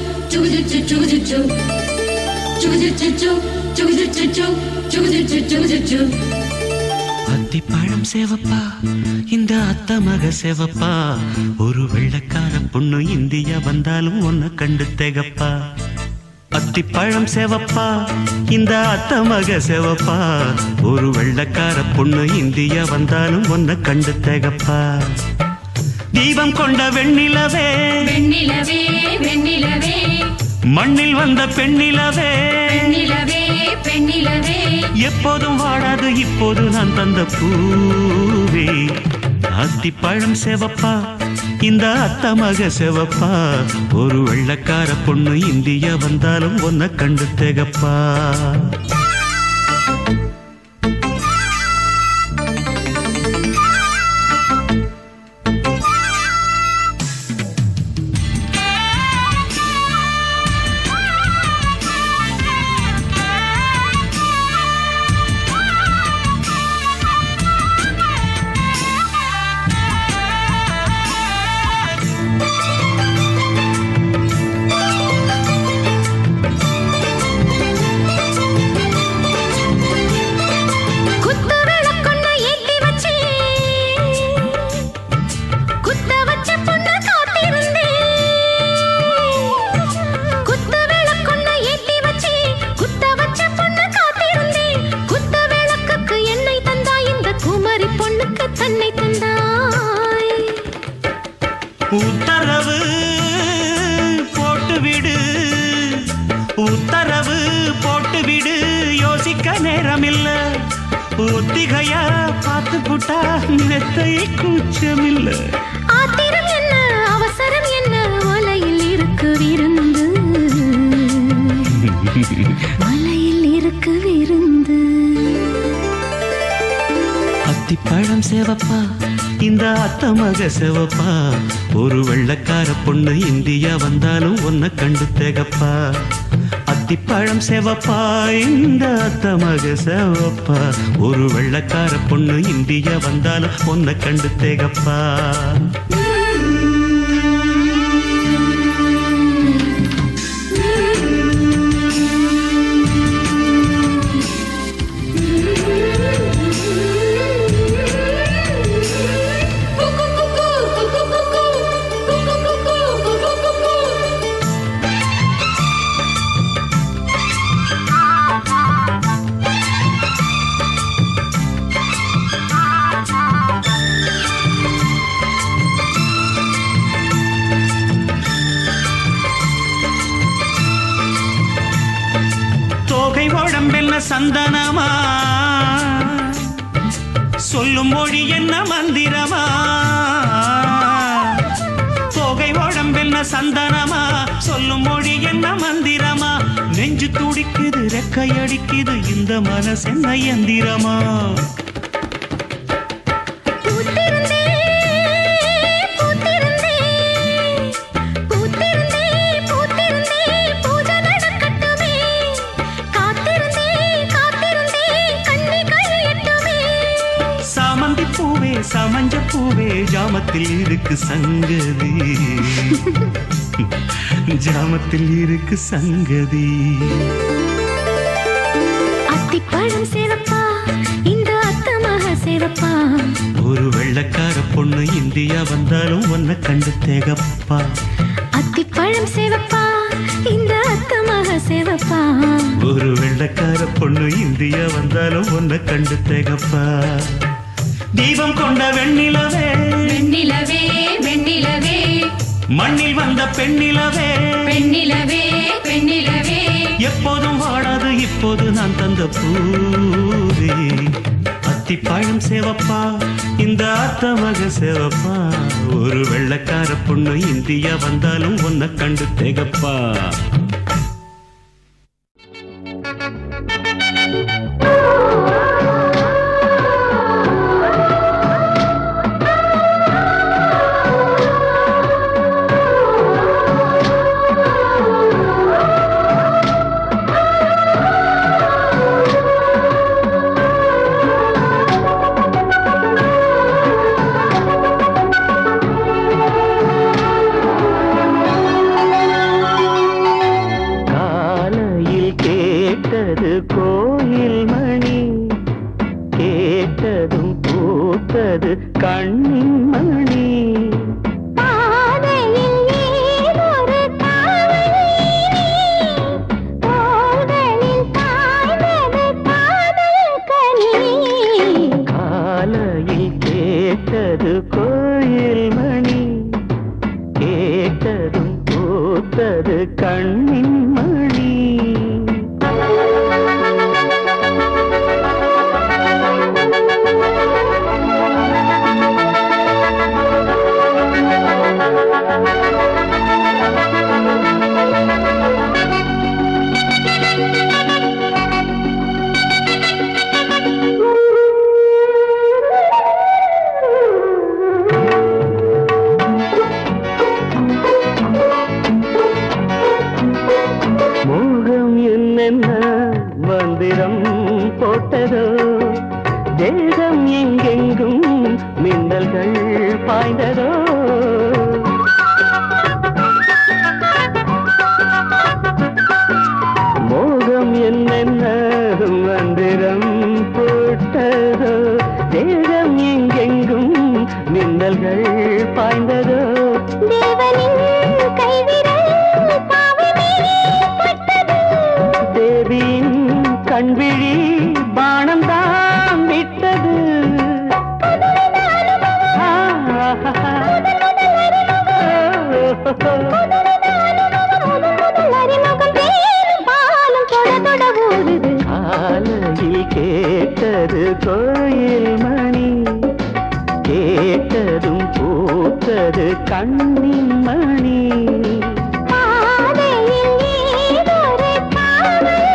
அத்திப்பழம் சேவப்பா இந்த அத்த மக சேவப்பா ஒரு வெள்ளக்கார பொண்ணு இந்தியா வந்தாலும் உன்னை கண்டு திகப்பா அத்திப்பழம் சேவப்பா இந்த அத்த மக சேவப்பா ஒரு வெள்ளக்கார பொண்ணு இந்தியா வந்தாலும் உன்னை கண்டு திகப்பா தீபம் கொண்ட வெண்ணிலவே வெண்ணிலவே வெண்ணிலவே மண்ணில் வந்த பெண்ணிலவே பெண்ணிலவே பெண்ணிலவே எப்போதும் வாடாது இப்போது நான் தந்த பூவே அத்திப்பழம் செவப்பா இந்த அத்த மக செவப்பா ஒரு வெள்ளக்கார பொண்ணு இந்தியா வந்தாலும் உன்னை கண்டு திகப்பா குத்து விளக்கொன்னு ஏத்தி வச்சு குத்த வச்ச பொண்ணு காத்திருந்தேன் குத்து விளக்கொன்னு ஏத்தி வச்சு குத்த வச்ச பொண்ணு காத்திருந்தேன் குத்த விளக்குக்கு எண்ணெய் தந்தாய் இந்த குமரி பொண்ணுக்கு தன்னை தந்தாய் உத்தரவு போட்டு விடு உத்தரவு போட்டு விடு யோசிக்க நேரமில்ல ஒத்திகையா பார்த்து புட்டா மெத்தை கூச்சமில்லை ஆத்திரம் என்ன அவசரம் என்ன மலையில் இருக்கு விருந்து மலையில் இருக்கு விருந்து அத்திப்பழம் சேவப்பா இந்த அத்த மக சேவப்பா ஒரு வெள்ளக்கார பொண்ணு இந்தியா வந்தாலும் உன்னை கண்டு திகப்பா அத்திப்பழம் சேவப்பா இந்த அத்த மக சேவப்பா ஒரு வெள்ளக்கார பொண்ணு இந்தியா வந்தாலும் உன்னை கண்டு திகப்பா தோகை உடம்பென்ன சந்தனமா சொல்லும் மொழி என்ன மந்திரமா தோகை உடம்பென்ன சந்தனமா சொல்லும் மொழி என்ன மந்திரமா நெஞ்சு துடிக்குது ரெக்கையடிக்குது இந்த மனசு என்ன எந்திரமா பூத்திருந்தே பூத்திருந்தே பூத்திருந்தே பூத்திருந்தே பூஜை நடக்கட்டுமே காத்திருந்தே காத்திருந்தே கண்ணி கழியட்டுமே சாமந்தி பூவே சமஞ்ச பூவே ஜாமத்தில் இருக்கு சங்கதி ஜாமத்தில் இருக்கு சங்கதி அத்திப்பழம் சேவப்பா இந்த அத்தமாக சேவப்பா ஒரு வெள்ளக்கார பொண்ணு இந்தியா வந்தாலும் உன்னை கண்டு தேகப்பா அத்திப்பழம் சேவப்பா இந்த அத்தமாக சேவப்பா ஒரு வெள்ளக்கார பொண்ணு இந்தியா வந்தாலும் உன்னை கண்டு தேகப்பா தீபம் கொண்ட வெண்ணிலவே வெண்ணிலவே வெண்ணிலவே மண்ணில் வந்த பெண்ணிலவே பெண்ணிலவே பெண்ணிலவே எப்போதும் வாடாது இப்போது நான் தந்த பூவே அத்திப்பழம் சேவப்பா இந்த அத்த மக சேவப்பா ஒரு வெள்ளக்கார பொண்ணு இந்தியா வந்தாலும் உன்னை கண்டு தேகப்பா கண்ணின் மணி மோகம் என்னென்ன மந்திரம் போட்டதோ தேகம் எங்கெங்கும் மின்னல்கள் பாய்ந்ததோ மோகம் என்னென்ன மந்திரம் போட்டதோ தேகம் எங்கெங்கும் மின்னல்கள் பாய்ந்ததோ தேவனின் கைவிரல் பாவமே பட்டது தேவியின் கண்விழி பானம் தான் விட்டது முதல் அறிமுகம் தேனும் பாலும் தொட தொட ஊறுது காலையில் கேட்டது கோயில் மணி கேட்டதும் பூத்தது கண்ணின் மணி பாதையில் ஏதொரு காவல்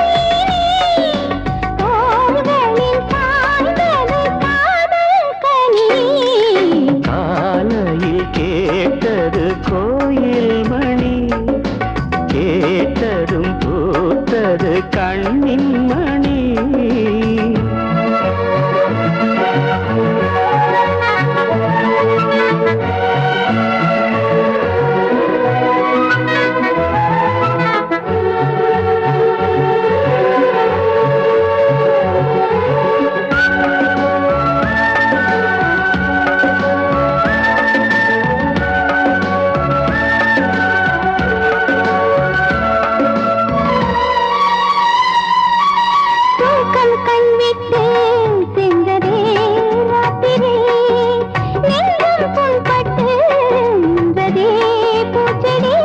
தோள்களில் சாய்ந்தது காதல் கனி காலையில் கேட்டது கோயில் மணி கேட்டதும் பூத்தது கண்ணின் மணி தூக்கம் கண் விட்டு சென்றதே ராத்திரி நெஞ்சம் புண்பட்டு நின்றதே பூச்செடி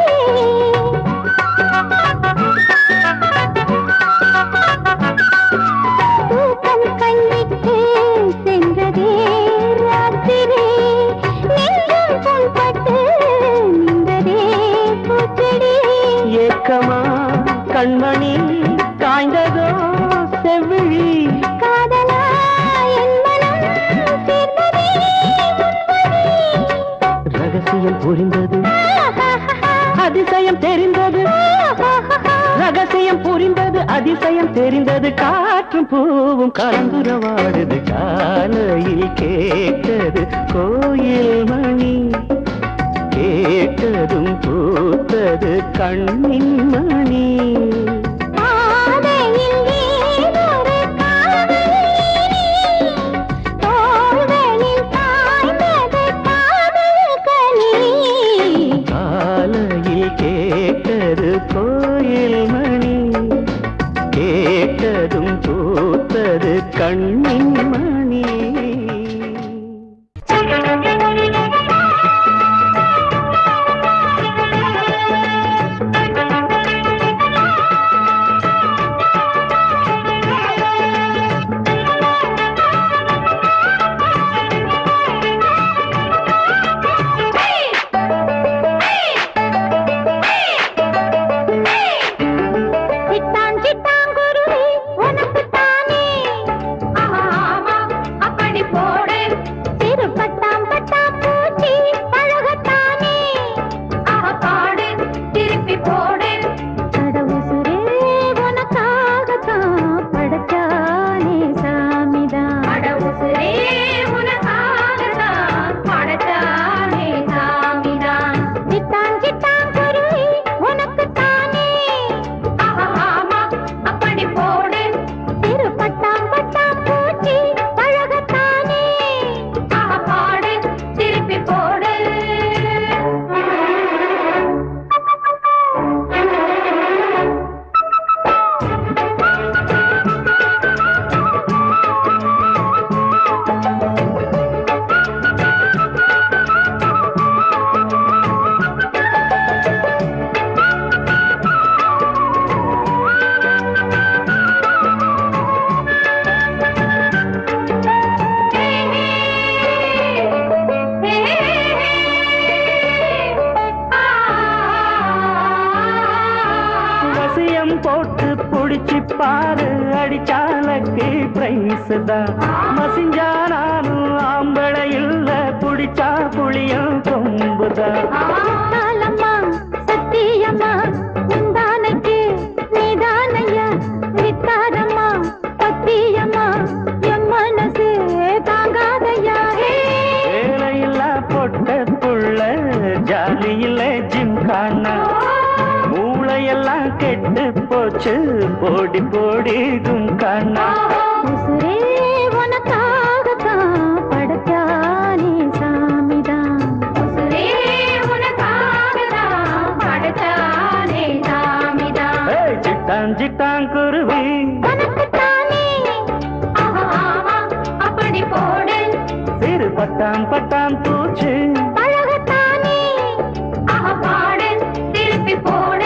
தூக்கம் கண் விட்டு சென்றதே ராத்திரி நெஞ்சம் புண்பட்டு நின்றதே பூச்செடி ஏக்கமா கண்மணி காய்ந்ததோ செவிழி காதலா என் மனம் சேர்ந்ததே ரகசியம் புரிந்தது அதிசயம் தெரிந்தது ரகசியம் புரிந்தது அதிசயம் தெரிந்தது காற்றும் பூவும் கலந்துரவாடுது காலையில் கேட்டது கோயில் மணி கேட்டதும் பூத்தது கண்ணின் மணி பாதையில் ஏதொரு காவல் தோள்களில் சாய்ந்தது காதல் கனி காலையில் கேட்டது கோயில் மணி கேட்டதும் பூத்தது கண்ணின் மணி சிட்டான் சிட்டான் குருவி உனக்கு தானே ஆஹா குடிச்சு பாரு அடிச்சாலக்கு பிரைஸ் தான் மசிஞ்சா நானும் ஆம்பளை இல்ல குடிச்சா புளியும் கொம்புதான் காலம்மா சத்தியம்மா உந்தானைக்கு நீதானையா வித்தாரம்மா பத்தியம்மா என் மனசு தாங்காதையா வேலையில்லா பொட்ட புள்ள ஜாலியில ஜிம் காணா மூளையெல்லாம் கெட்டு போச்சு போடி போடி கும்கானா உசுரே உனக்காகத்தான் படைச்சானே சாமிதான் உசுரே உனக்காகத்தான் படைச்சானே சாமிதான் ஏய், சிட்டான் சிட்டான் குருவி தனக்குத்தானே ஆஹா, ஆஹா, அப்படி போடு சிறு பட்டாம் பட்டாம் பூச்சு பழகத்தானே ஆஹா, பாடு திருப்பி போடு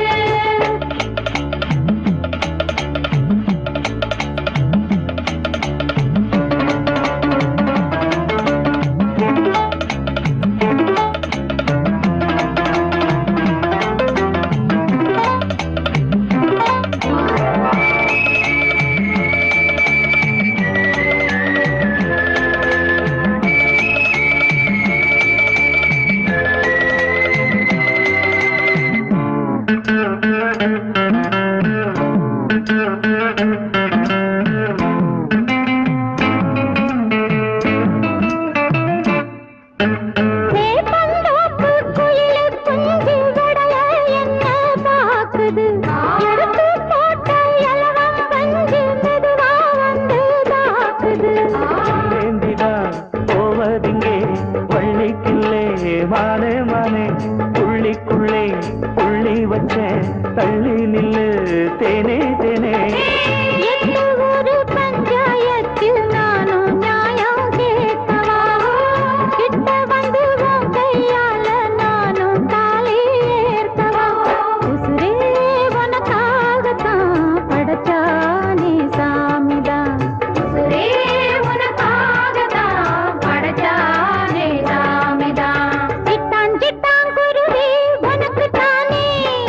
வேப்பந்தோப்பு குயிலு குஞ்சு விடல என்ன பாக்குது எடுத்து போட்ட இலவம் பஞ்சு மெதுவா வந்து தாக்குது ஏந்திதான் போவதிங்கே பள்ளிக்குள்ளே மானே மானே புள்ளிக்குள்ளே புள்ளி வச்சேன் தள்ளி நில்லு தேனே தேனே எட்டு ஒரு பஞ்சாயத்தில் நானும் நியாயம் கேட்கவா கிட்ட வந்து உன் கையால நானும் தாலி ஏற்கவா உசுரே உனக்காகத்தான் படைச்சானே சாமிதான் உசுரே உனக்காகத்தான் படைச்சானே சாமிதான் சிட்டான் சிட்டான் குருவி உனக்கு தானே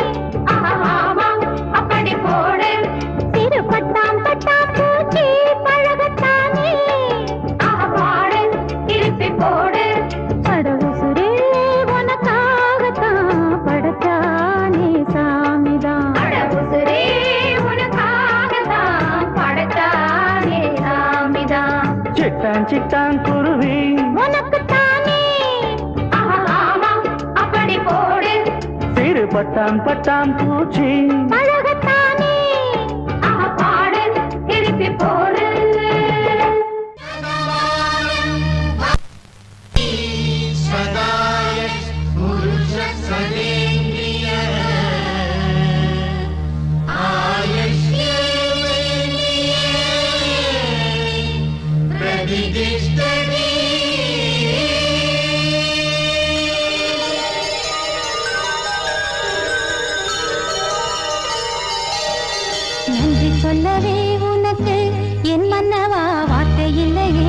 ஆமா அப்படி போடு சிறு பட்டாம் பட்டாம் பூச்சி பழகத்தானே பாடு திருப்பி போடு படவுசுரே உனக்காகத்தான் படைச்சானே சாமிதான் படவுசுரே உனக்காகத்தான் படைச்சானே சாமிதான் சிட்டான் சிட்டான் குருவி உனக்கு தானே ஆமா அப்படி போடு சிறு பட்டாம் பட்டாம் பூச்சி பழகத்தானே பாடு திருப்பி போடு सदाय पुरुष सदेन्द्रिय आयुष्येन्द्रिये प्रतिष्ठति நன்றி சொல்லவே உனக்கு என் மன்னவா வார்த்தை இல்லையே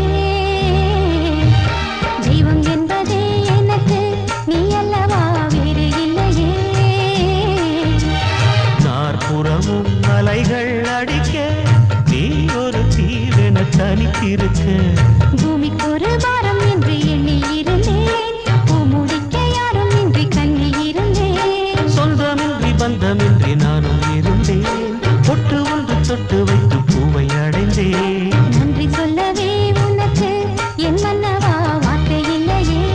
தெய்வம் என்பதே எனக்கு நீ அல்லவா வேறு இல்லையே நாற்புறமும் அலைகள் அடிக்க நீ ஒரு தீவென தனித்திருக்க பூமிக்கு ஒரு வாரம் என்று எண்ணி இருந்தேன் பூ முடிக்க யாரும் இன்றி கண்ணி இருந்தேன் சொந்தமின்றி பந்தமின்றி நானும் இருந்தேன் பொட்டு ஒன்று தொட்டு வைத்து பூவை அடைந்தேன் நன்றி சொல்லவே உனக்கு என் மன்னவா வார்த்தை இல்லையே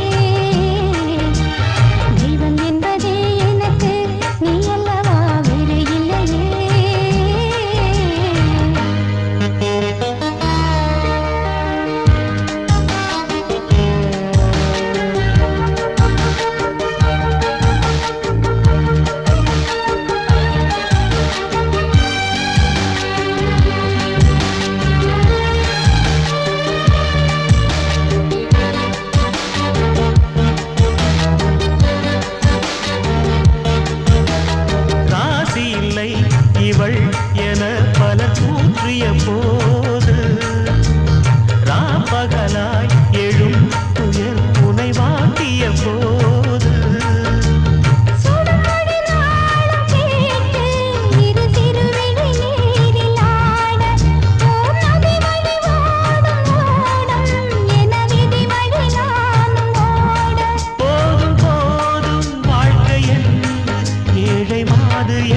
தெய்வம் என்பதே எனக்கு நீ அல்லவா வேறு இல்லையே ராசி இல்லை இவள் என பல கூற்றிய போது ராப்பகலாய் எழும் துயர் புனை வாட்டிய போது சுடுமொழி நாளும் கேட்டு இரு திருவிழி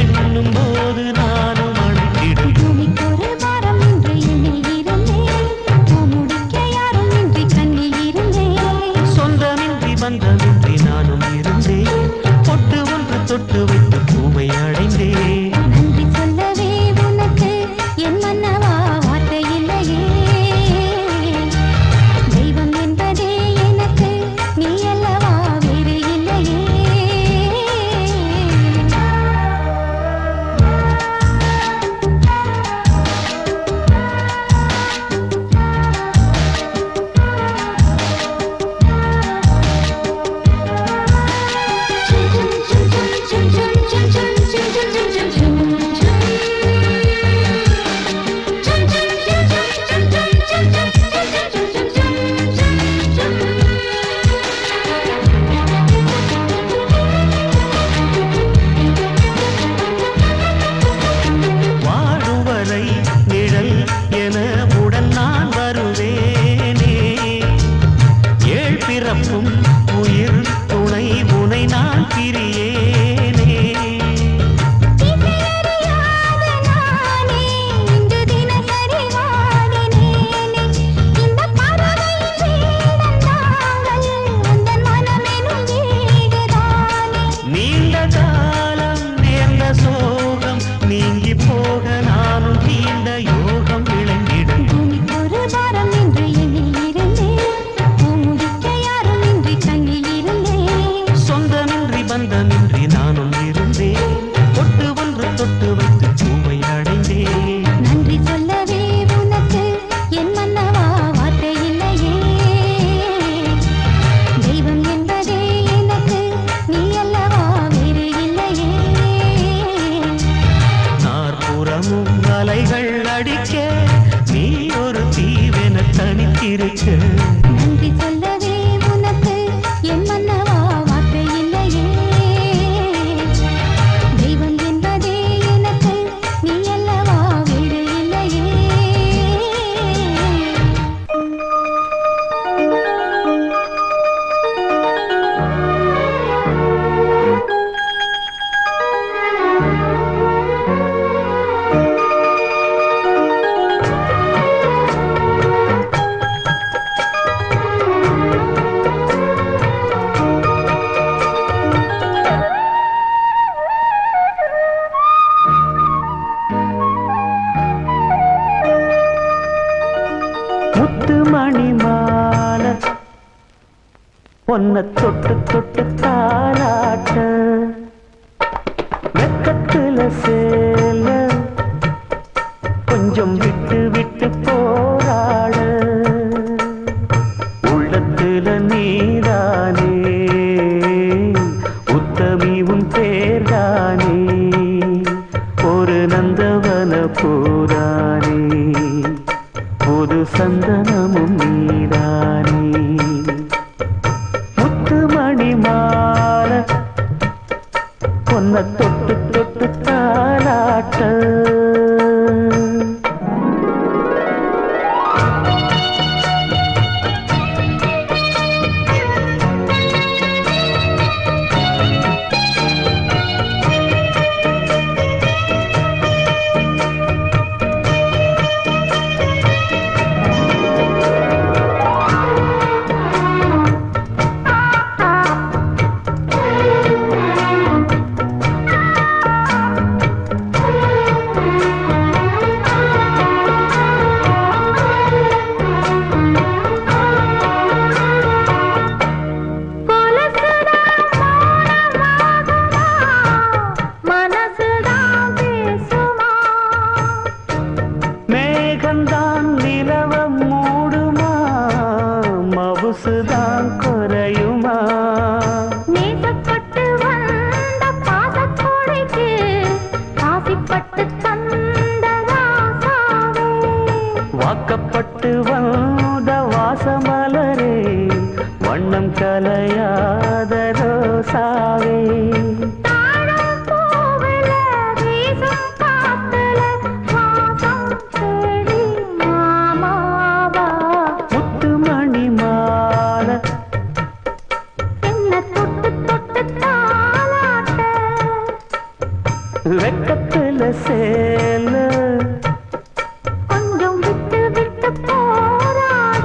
எண்ணும் போது நானும் அணைத்திடும் பூமிக்கொரு வாரம் இன்று எண்ணில் இருந்தேன் பூமுடிக்க யாரும் இன்றி கண்ணில் இருந்தேன் சொந்தமின்றி பந்தமின்றி நானும் இருந்தேன் பொட்டு ஒன்று தொட்டு வைத்து பூவை அடைந்தேன் நன்றி சொல்லவே உனக்கு என் மன்னவா வார்த்தை இல்லையே தெய்வம் என்பதே எனக்கு நீ அல்லவா வேறு இல்லையே வாழும் வரை நிழல் என உடன் நான் வருவேனே ஏழ் பிறப்பும் உயிர் துணை உனை நான் பிரியேனே திசையறியாத நானே இன்று தினசரி வாடினேனே இந்த பறவையின் வேடம் தாங்கள் உந்தன் மனமெனும் வீடுதானே நீண்ட காலம் நேர்ந்த சோகம் நீங்கி போக நானும் நீண்ட யோகம் விளங்கிடும் பூமிக்கொரு வாரம் என்று எண்ணில் இருந்தேன் பூமுடிக்க யாரும் இன்றி கண்ணில் இருந்தேன் சொந்தமின்றி பந்தமின்றி நானும் இருந்தேன் பொட்டு ஒன்று தொட்டு வைத்து பூவை அடைந்தேன் நன்றி சொல்லவே உனக்கு என் மன்னவா வார்த்தை இல்லையே தெய்வம் என்பதே எனக்கு நீ அல்லவா வேறு இல்லையே நாற்புறமும் அலைகள் அடிக்க நீ ஒரு தீவென தனித்திருக்க நன்றி சொல்லவே உனக்கு என் மன்னவா வார்த்தை இல்லையே தெய்வம் என்பதே எனக்கு நீ அல்லவா வேறு இல்லையே முத்து மணி மாலை பொன்ன தொட்டு தொட்டு தாளாட்ட வெக்கத்துல சேல கொஞ்சம் விட்டு விட்டு போராட உள்ளத்துல நீதானே உத்தமி உன் பேர்தானே ஒரு நந்தவன பூரானே புது சந்தனமும் நீதானே முத்துமணி மாலை பொன்ன தொட்டு தொட்டு தாளாட்ட வெக்கத்துல சேல கொஞ்சம் விட்டு விட்டு போராட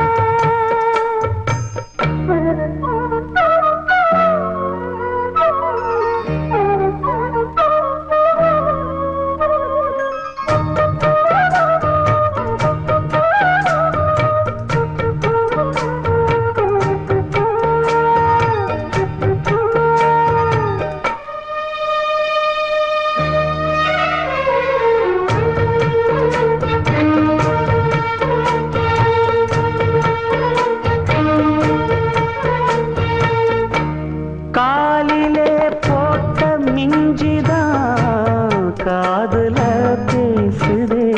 காலிலே போட்ட மிஞ்சிதான் காதுல பேசுதே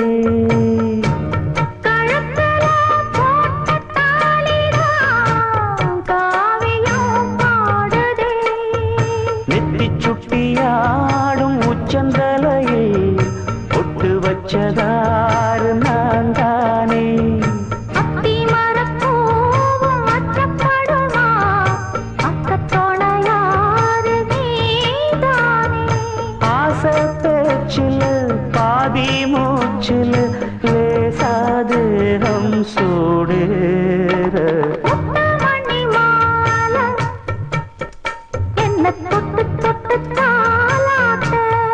கழுத்துல போட்ட தாலிதான் காவியம் பாடுதே நெத்தி சுட்டியாடும் உச்சந்தலையில் பொட்டு வச்சதாறு நான் தானே அத்தி மரப்பூவும் அச்சப்படுமா அக்கத்தோட யாரு நீதானே ஆசை பேச்சில் பாதி மூச்சில் லேசாதேகம் சூடேற முத்துமணி மாலை என்ன தொட்டு தொட்டு தாலாட்ட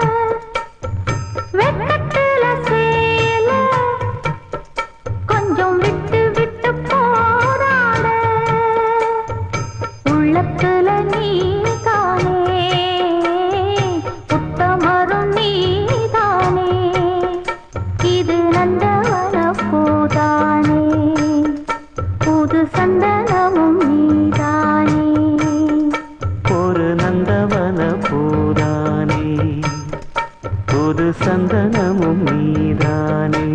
வெக்கத்துல சேல கொஞ்சம் விட்டு விட்டு போராட உள்ளத்துல நீதானே புத்தமரும் நீதானே இது நந்தவன பூதானே புது சந்தனமும் நீதானே ஒரு நந்தவன பூதானே புது சந்தனமும் நீதானே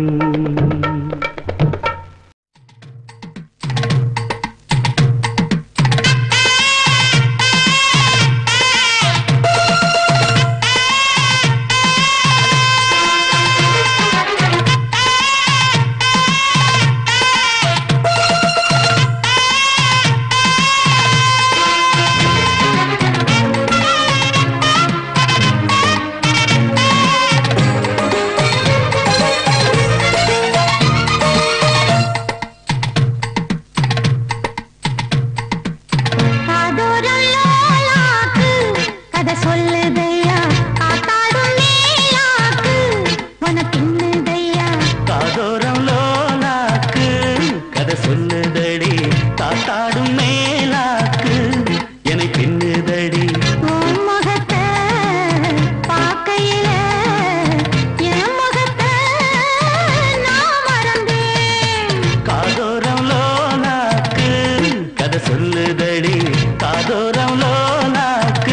காதோரம் லோலாக்கு கதை சொல்லுதையா காத்தாடும் நீலாக்கு உன பின்னுதையா காதோரம் லோலாக்கு கதை சொல்லுதடி தாத்தாடும் மேலாக்கு என்னை பின்னுதடி உன் முகத்தை பார்க்கையில என் முகத்தை நான் மறந்தேன் காதோரம் லோலாக்கு கதை சொல்லுதடி காதோரம் லோலாக்கு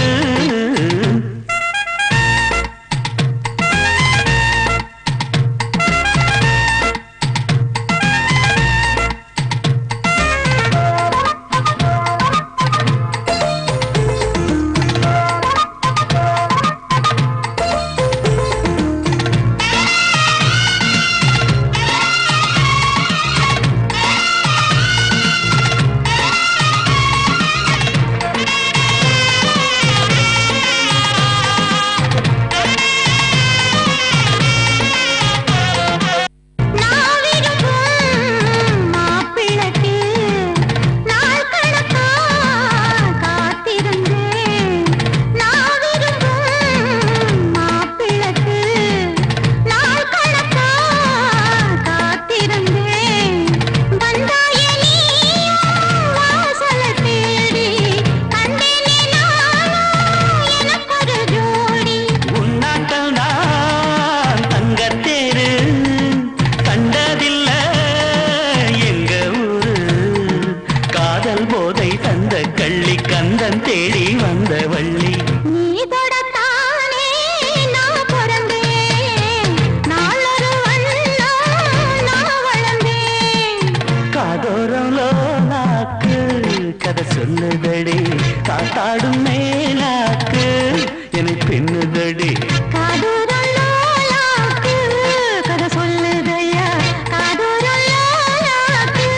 நான் விரும்பும் மாப்பிள்ளைக்கு நாள் கணக்கா காத்திருந்தேன் நான் விரும்பும் மாப்பிள்ளைக்கு நாள் கணக்கா காத்திருந்தேன் வந்தாயே நீயும் வாசலை தேடி கண்டேனே நானும் எனக்கொரு ஜோடி உன்னாட்டம் நான் தங்கத்தேரு கண்டதில்ல எங்க ஊரு காதல் போதை தந்த கள்ளி கந்தன் தேடி வந்த வள்ளி நீ தொடத்தானே நான் பிறந்தேன் நாளொரு வண்ணம் நான் வளர்ந்தேன் காதோரம் லோலாக்கு கதை சொல்லுதடி காத்தாடும் மேலாக்கு என்னை பின்னுதடி காதூரம் லோலாக்கு கதை சொல்லுதையா காதூரம் லோலாக்கு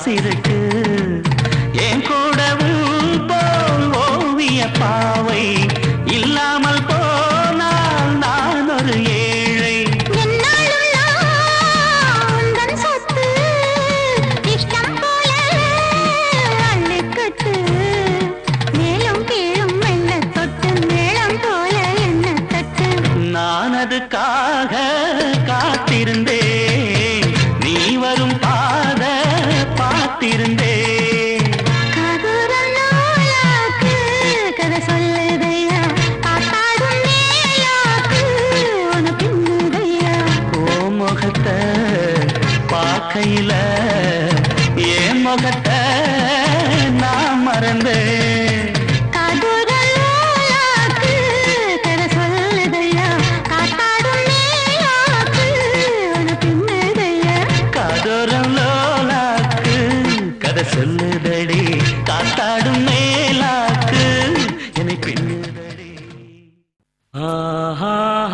காசிருக்கு என் கூடவும் போல் ஓவிய பாவை இல்லாமல் போனால் நான் ஒரு ஏழை என்னாலும் நான் உந்தன் சொத்து. இஷ்டம் போல அள்ளிக்கட்டு. மேலும் கீழும் மெல்ல தொட்டு மேளம் போல என்ன தட்டு நான் அதுக்காக காத்திருந்தேன் நீ வரும் பாத பார்த்திருந்தேன் காதோரம் நூலாக்கு கதை சொல்லுதையா காத்தாடும் மேலாக்கு உன பின்னுதையா ஓ முகத்தை பார்க்கையில என் முகத்தை நான் மறந்தேன் காதோரம் நூலாக்கு கதை சொல்லுதையா காத்தாடும் மேலாக்கு உன பின்னுதையா காதோரம் லோலாக்கு கதை சொல்லுதடி காத்தாடும் மேலாக்கு என்னை பின்னுதடி ஆஹா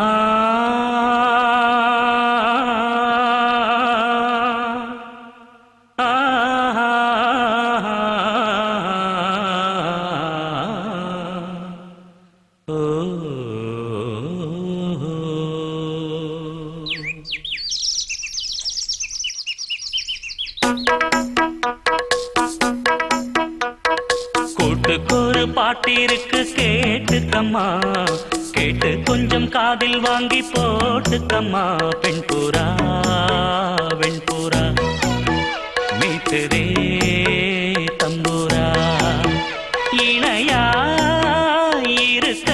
கூட்டுக்கொரு பாட்டிருக்கு கேட்டுக்கம்மா கேட்டு கொஞ்சம் காதில் வாங்கி போட்டுக்கம்மா பெண் புறா வெண்புறா மீட்டுதே தம்புரா இணையா இருக்க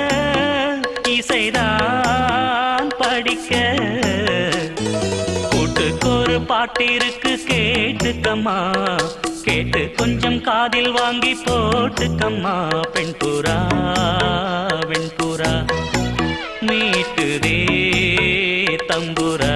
இசைதான் படிக்க கூட்டுக்கொரு பாட்டிருக்கு கேட்டுக்கம்மா கேட்டு கொஞ்சம் காதில் வாங்கி போட்டுக்கம்மா பெண் புறா வெண்புறா மீட்டுதே தம்புரா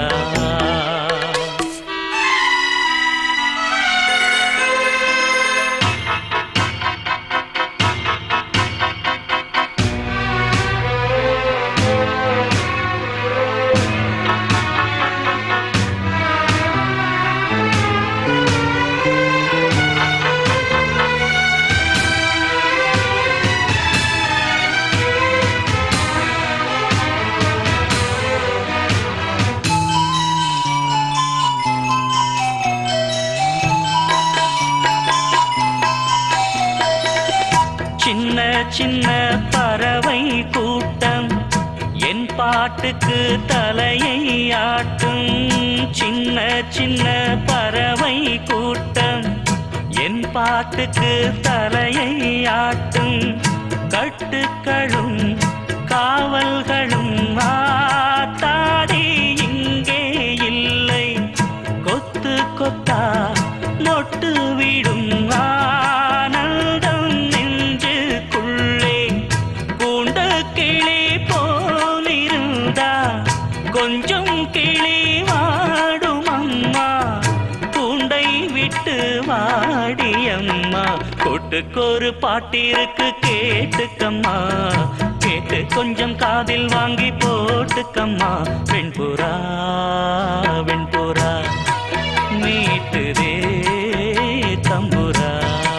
சின்ன சின்ன பறவை கூட்டம் என் பாட்டுக்கு தலையை ஆட்டும் சின்ன சின்ன பறவை கூட்டம் என் பாட்டுக்கு தலையை ஆட்டும் கட்டுக்களும் காவல்களும் ஆத்தாடி இங்கே இல்லை கொத்து கொத்தா நொட்டு விடும் ஆனந்தம் நெஞ்சுக்குள்ளே கூண்ட கிளி போலிருந்தா கொஞ்சம் கிளி வாடும் அம்மா கூண்டை விட்டு வாடியம்மா கொட்டுக்கொரு பாட்டிருக்கு கேட்டுக்கம்மா கேட்டு கொஞ்சம் காதில் வாங்கி போட்டுக்கம்மா வெண்புறா வெண்புறா மீட்டுதே தம்புரா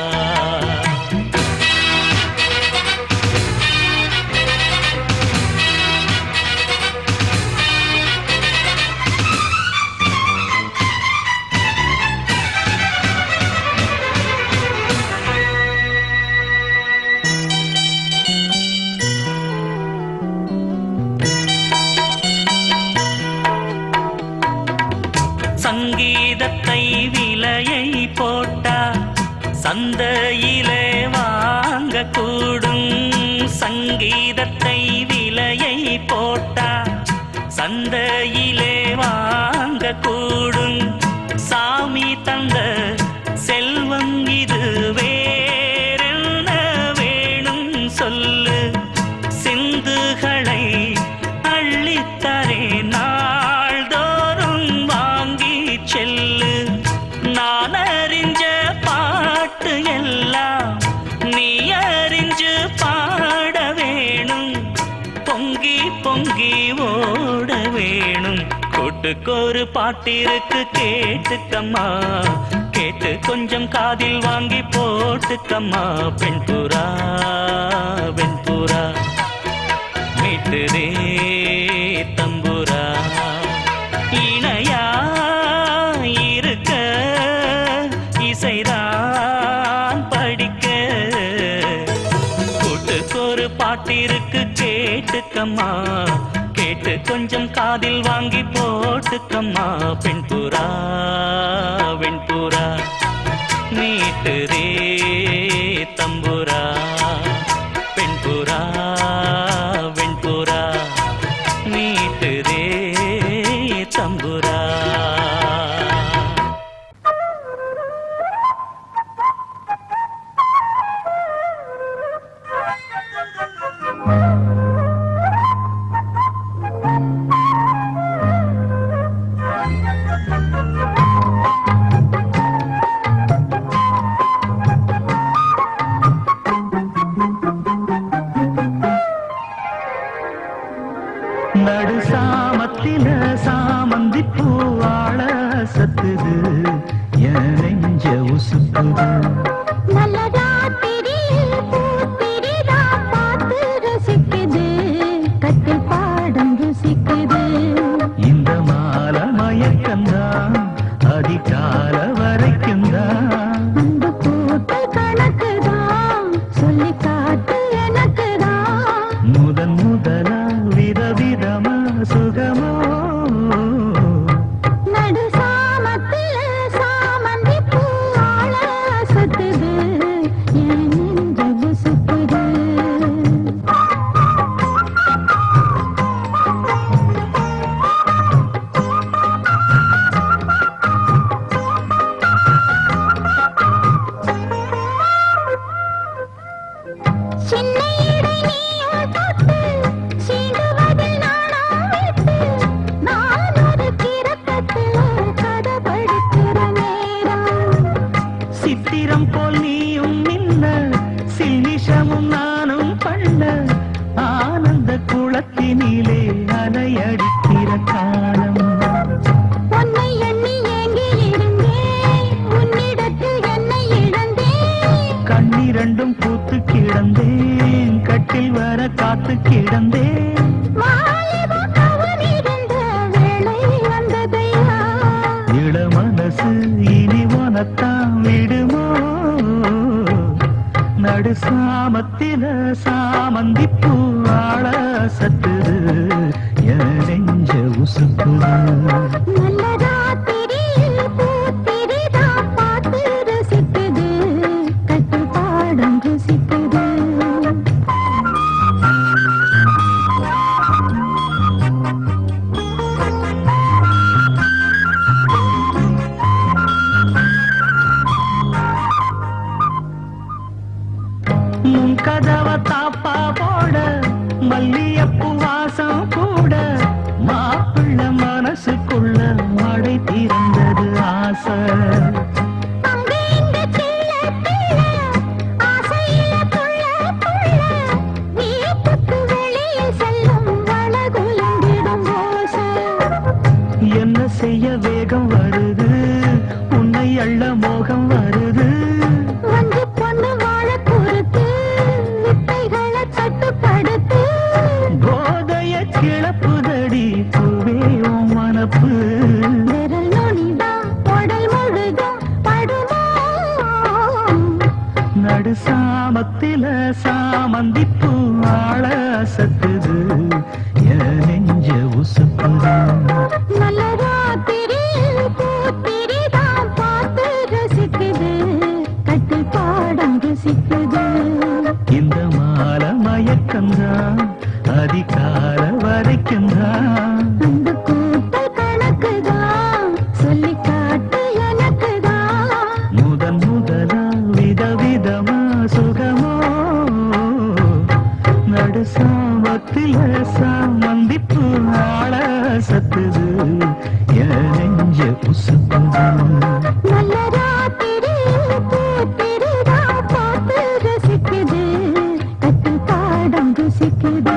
சங்கீதத்தை விலையை போட்டா சந்தையிலே வாங்க கூடும் சங்கீதத்தை விலையை போட்டா சந்தையிலே வாங்க கூடும் சாமி தந்த செல்வம் இது வேறென்ன வேணும் சொல்லு சிந்துகளை அள்ளித்தரே நாள்தோறும் வாங்கி செல்லு நான் அறிஞ்ச பாட்டு எல்லாம் நீ அறிஞ்சு பாட வேணும் பொங்கி பொங்கி ஓட வேணும் கொட்டுக்கொரு பாட்டிருக்கு கேட்டுக்கம்மா கேட்டு கொஞ்சம் காதில் வாங்கி போட்டுக்கம்மா பெண் புறா வெண்புறா மீட்டுதே தம்புரா இணையா இருக்க இசைதான் படிக்க கூட்டுக்கொரு பாட்டிருக்கு கேட்டுக்கம்மா கேட்டு கொஞ்சம் காதில் வாங்கி போட்டுக்கம்மா பெண் புறா வெண்புறா மீட்டுதே தம்புரா பெண் புறா வெண்புறா மீட்டுதே தம்புரா நடு சாமத்தில சாமந்தி பூவாழ சத்துது என் நெஞ்ச உசுப்புது நல்ல ராத்திரியில் பூத்திரிதா பார்த்து ரசிக்குது கட்டில் பாடம் ருசிக்குது இந்த மால மயக்கந்தான் அதிகால வரைக்கும் தான் அந்த கூட்டு கணக்குதான் சொல்லி காட்டு எனக்குதான் முதன் முதலா விதவிதமா சுகமோ நடு சாமத்தில சாமந்தி பூவாழ சத்துது என் நெஞ்ச உசுப்புது சின்ன இடை நீயும் தொட்டு சீண்டுவதில் நாணம் விட்டு நான் ஒரு கிறக்கத்தில் கதை படிக்கிற நேரம் சித்திரம் போல் நீயும் நின்ன சில்மிஷமும் நானும் பண்ண ஆனந்த குளத்தினிலே அலையடிக்கிற காலம் உன்னை எண்ணி ஏங்கி இருந்தேன் உன்னிடத்தில் என்னை இழந்தேன் கண்ணிரண்டும் பூத்து கிடந்தேன் கட்டில் வர காத்து கிடந்தேன் வாலிபம் கவனிருந்த வேளை வந்ததையா இள மனசு இனி உனத்தான் விடுமோ நடு சாமத்தில சாமந்தி பூவாழ சத்துது என் நெஞ்ச உசுப்புது நல்ல ராத்திரியில் பூத்திரிதா பார்த்து ரசிக்குது கட்டு பாடம் ருசிக்குது முன் கதவ தாப்பா போட மல்லியப்பூ வாசம் கூட மாப்பிள்ள மனசுக்குள்ள மடை திறந்தது ஆசை அங்கே இங்க சில்ல பிள்ளை, ஆசையில துள்ள துள்ள, வீட்டுக்கு வெளியில் செல்லும் வளகுலங்கிடும் ஓசை. என்ன செய்ய வேகம் வருது உன்னை அள்ள மோகம் வருது வந்து பொண்ணு வாழ பொறுத்து, வித்தைகளை கட்டுப்படுத்து. போதைய கிளப்புதடி பூவே உன் மனப்பு விரல் நுனிதான் உடல் முழுதும் படுமோ? நடு சாமத்தில சாமந்தி பூவாழ சத்துது என் நெஞ்ச உசுப்புது நல்ல ராத்திரியில் பூத்திரிதான் பார்த்து ரசிக்குது கட்டில் பாடம் ருசிக்குது இந்த மால மயக்கம்தான் அதிகால வரைக்கும்தான் அந்த கூட்டல் கணக்குதான் சொல்லி காட்டு எனக்குதான் முதன் முதலா விதவிதமா சுகமோ நடு சாமத்தில சாமந்திப்பு ஆள சத்துது என் நெஞ்ச உசுப்புது நல்ல ராத்திரியில் பூத்திரிதான் பார்த்து ரசிக்குது கட்டில் பாடம் ருசிக்குது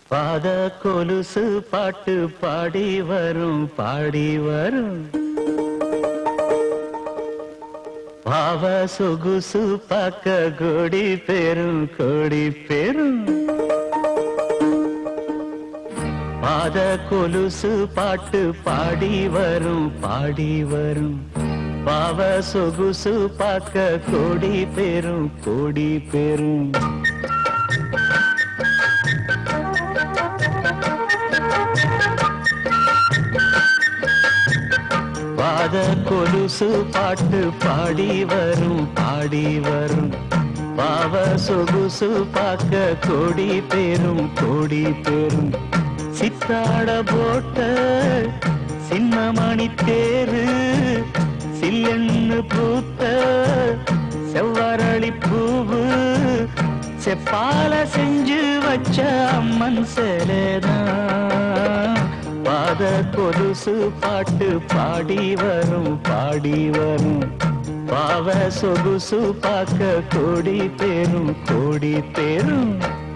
பாத கொலுசு பாட்டு பாடி வரும் பாடி வரும் பாவ சொகுசு பார்க்க கொடி பெரும் கொடி பெரும் பாத கொலுசு பாட்டு பாடி வரும் பாடி வரும் பாவ சொகுசு பார்க்க கொடி பெரும் கொடி பெரும் பாத கொலுசு பாட்டு பாடி வரும் பாடி வரும் பாவ சொகுசு பார்க்க கொடி பெரும் கொடி பெரும் சித்தாட போட்ட சின்னமணி தேரு சில்லெண்ணு பூத்த செவ்வரளி பூவு செப்பால செஞ்சு வச்ச அம்மன் சிலைதான் பாத கொலுசு பாட்டு பாடி வரும் பாடி வரும் பாவ சொகுசு பார்க்க கோடி பேரும் கோடி பேரும்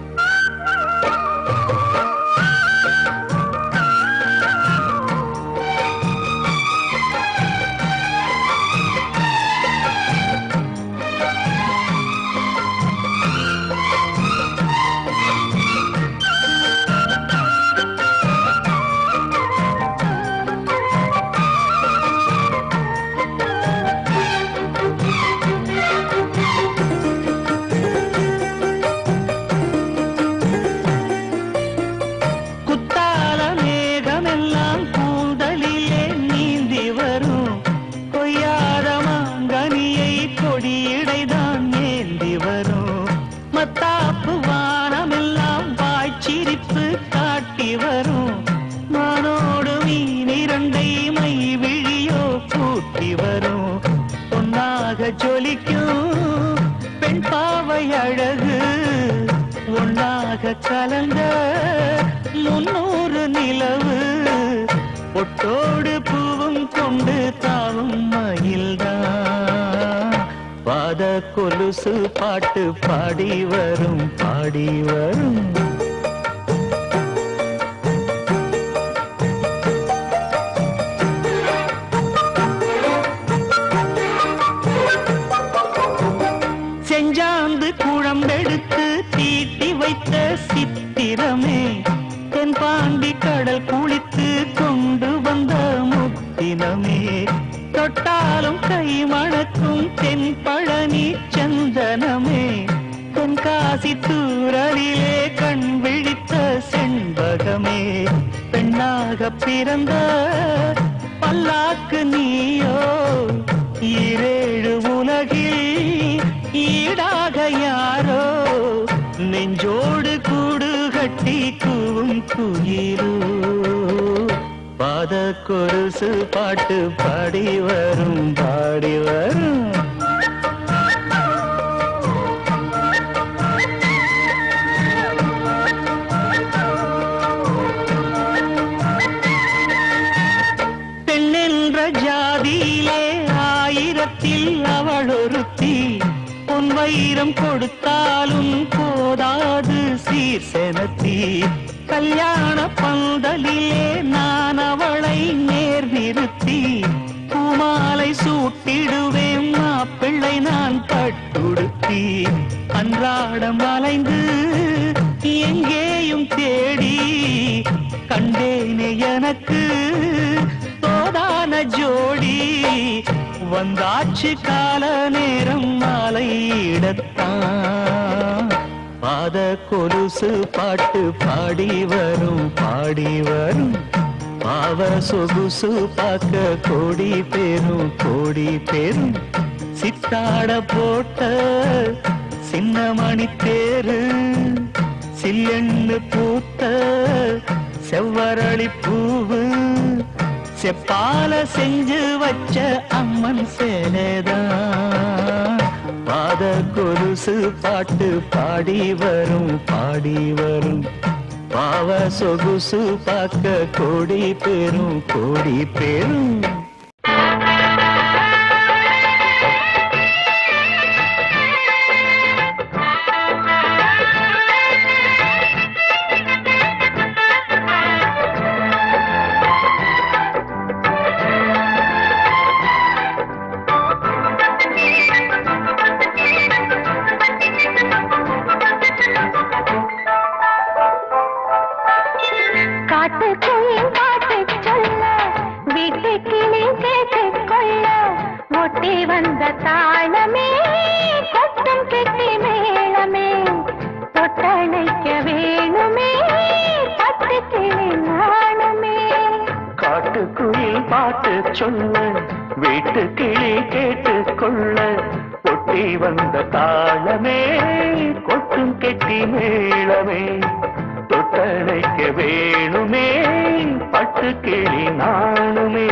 குத்தால மேகமெல்லாம் கூந்தலிலே நீந்தி வரும் கொய்யாத மாங்கனியை கொடியிடைதான் ஏந்தி வரும் மத்தாப்பு வானமெல்லாம் வாய்ச்சிரிப்பு காட்டி வரும் மானோடு மீன் இரண்டை மை விழியோ பூட்டி வரும் பொன்னாக ஜொலிக்கும் பெண் பாவை அழகு ஒன்னாக கலந்த முன்னூறு நிலவு பொட்டோடு பூவும் கொண்டு தாவும் மயில்தான் பாத கொலுசு பாட்டு பாடி வரும் பாடி வரும் செஞ்சாந்து குழம்பெடுத்து தீட்டி வைத்த சித்திரமே தென்பாண்டி கடல் குளித்து கொண்டு வந்த முத்தினமே தொட்டாலும் கை மணக்கும் தென்பழனி சந்தனமே தென்காசி தூரலிலே கண் விழித்த செண்பகமே பெண்ணாக பிறந்த பல்லாக்கு நீயோ ஈரேழு உலகில் ஈடாக யாரோ நெஞ்சோடு கூடு கட்டி கூவும் குயிலோ பாத கொலுசு பாட்டு பாடி வரும் பாடி வரும் பெண்ணென்ற ஜாதியிலே ஆயிரத்தில் அவள் ஒருத்தி பொன் வைரம் கொடுத்தாலும் போதாது சீர் செனத்தி கல்யாண பந்தலிலே நான் அவளை நேர் நிறுத்தி பூமாலை சூட்டிடுவேன் மாப்பிள்ளை நான் பட்டுடுத்தி அன்றாடம் அலைந்து எங்கேயும் தேடி கண்டேனே எனக்கு தோதான ஜோடி வந்தாச்சு கால நேரம் மாலையிடத்தான் பாத கொலுசு பாட்டு பாடி வரும் பாடி வரும் பாவ சொகுசு பார்க்க கோடி பேரும் கோடி பேரும் சித்தாட போட்ட சின்னமணி தேரு சில்லெண்ணு பூத்த செவ்வரளி பூவு செப்பால செஞ்சு வச்ச அம்மன் சேலைதான் பாத கொலுசு பாட்டு பாடி வரும் பாடி வரும் பாவ சொகுசு பார்க்க கோடி பேரும் கோடி பேரும் பாட்டு சொல்ல வீட்டு கிளி கேட்டு கொள்ள ஒட்டி வந்த தாளமே கொட்டும் கெட்டி மேளமே தொட்டணைக்க வேணுமே பட்டு கிளி நானுமே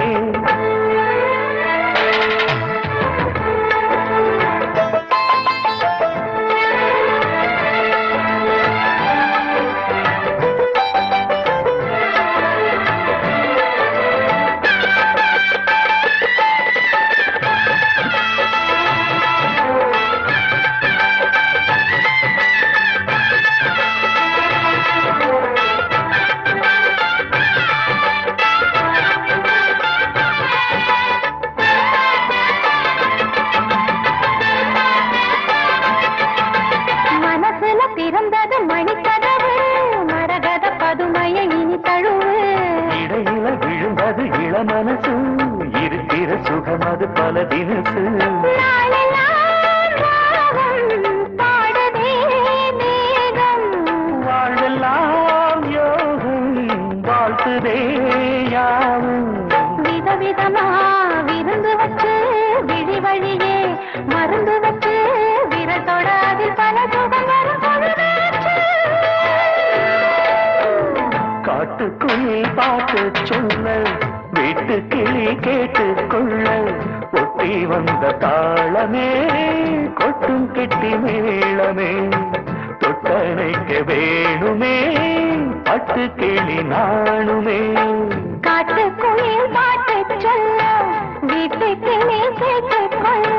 மனசுல பிறந்தது மணிக்கதவு மரகத பதுமைய இனி தழுவு இடையில விழுந்தது இளமனசு இருக்கிற சுகம் அது பல தினசு நாளெல்லாம் ராகம் பாடுதே மேகம் வாழ்வெல்லாம் யோகம் வாழ்த்துதே யாவும் விதவிதமா விருந்து வச்சு விழி வழியே மருந்து வச்சு விரல் தொடாதில் பல சுகம் வரும் பொழுதாச்சு. காட்டுக்குயில் பாட்டு சொல்ல வீட்டு கிளி கேட்டு கொள்ள ஒட்டி வந்த தாளமே கொட்டும் கெட்டி மேளமே தொட்டணைக்க வேணுமே பட்டு கிளி நானுமே காட்டுக்குயில் பாட்டு சொல்ல வீட்டுக்கு நீ கேட்டுக் கொள்ள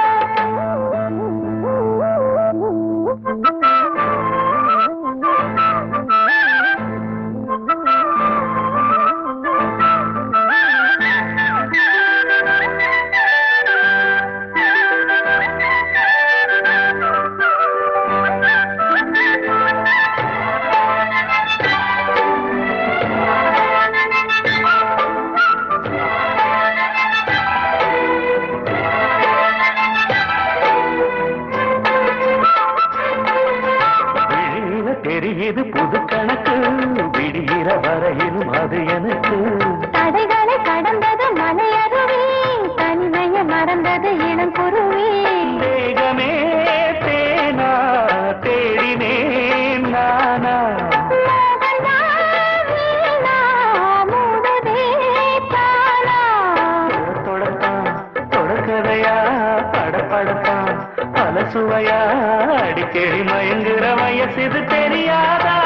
விழியில தெரியுது புது கணக்கு விடிகிற வரையிலும் அது எனக்கு தடைகளை கடந்தது மலையருவி தனிமையை மறந்தது இளம் குருவி வேகமே தேனா தேடினேன் நானா மோகன்தான் வீணா, மூடுதே தானா. தொடத்தான் தொடக்கதையா படப்படத்தான் பல சுவையா அடிக்கடி மயங்குற வயசு தெரியாதா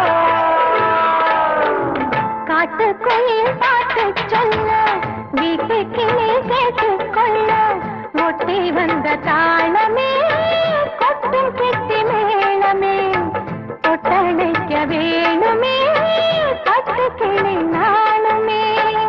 காட்டுக்குயில் பாட்டு சொல்ல வீட்டுக்கு நீ கேட்டுக் கொள்ள ஒட்டி வந்த தாளமே கொட்டும் கெட்டி மேளமே தொட்டணைக்க வேணுமே பட்டு கிளி நானுமே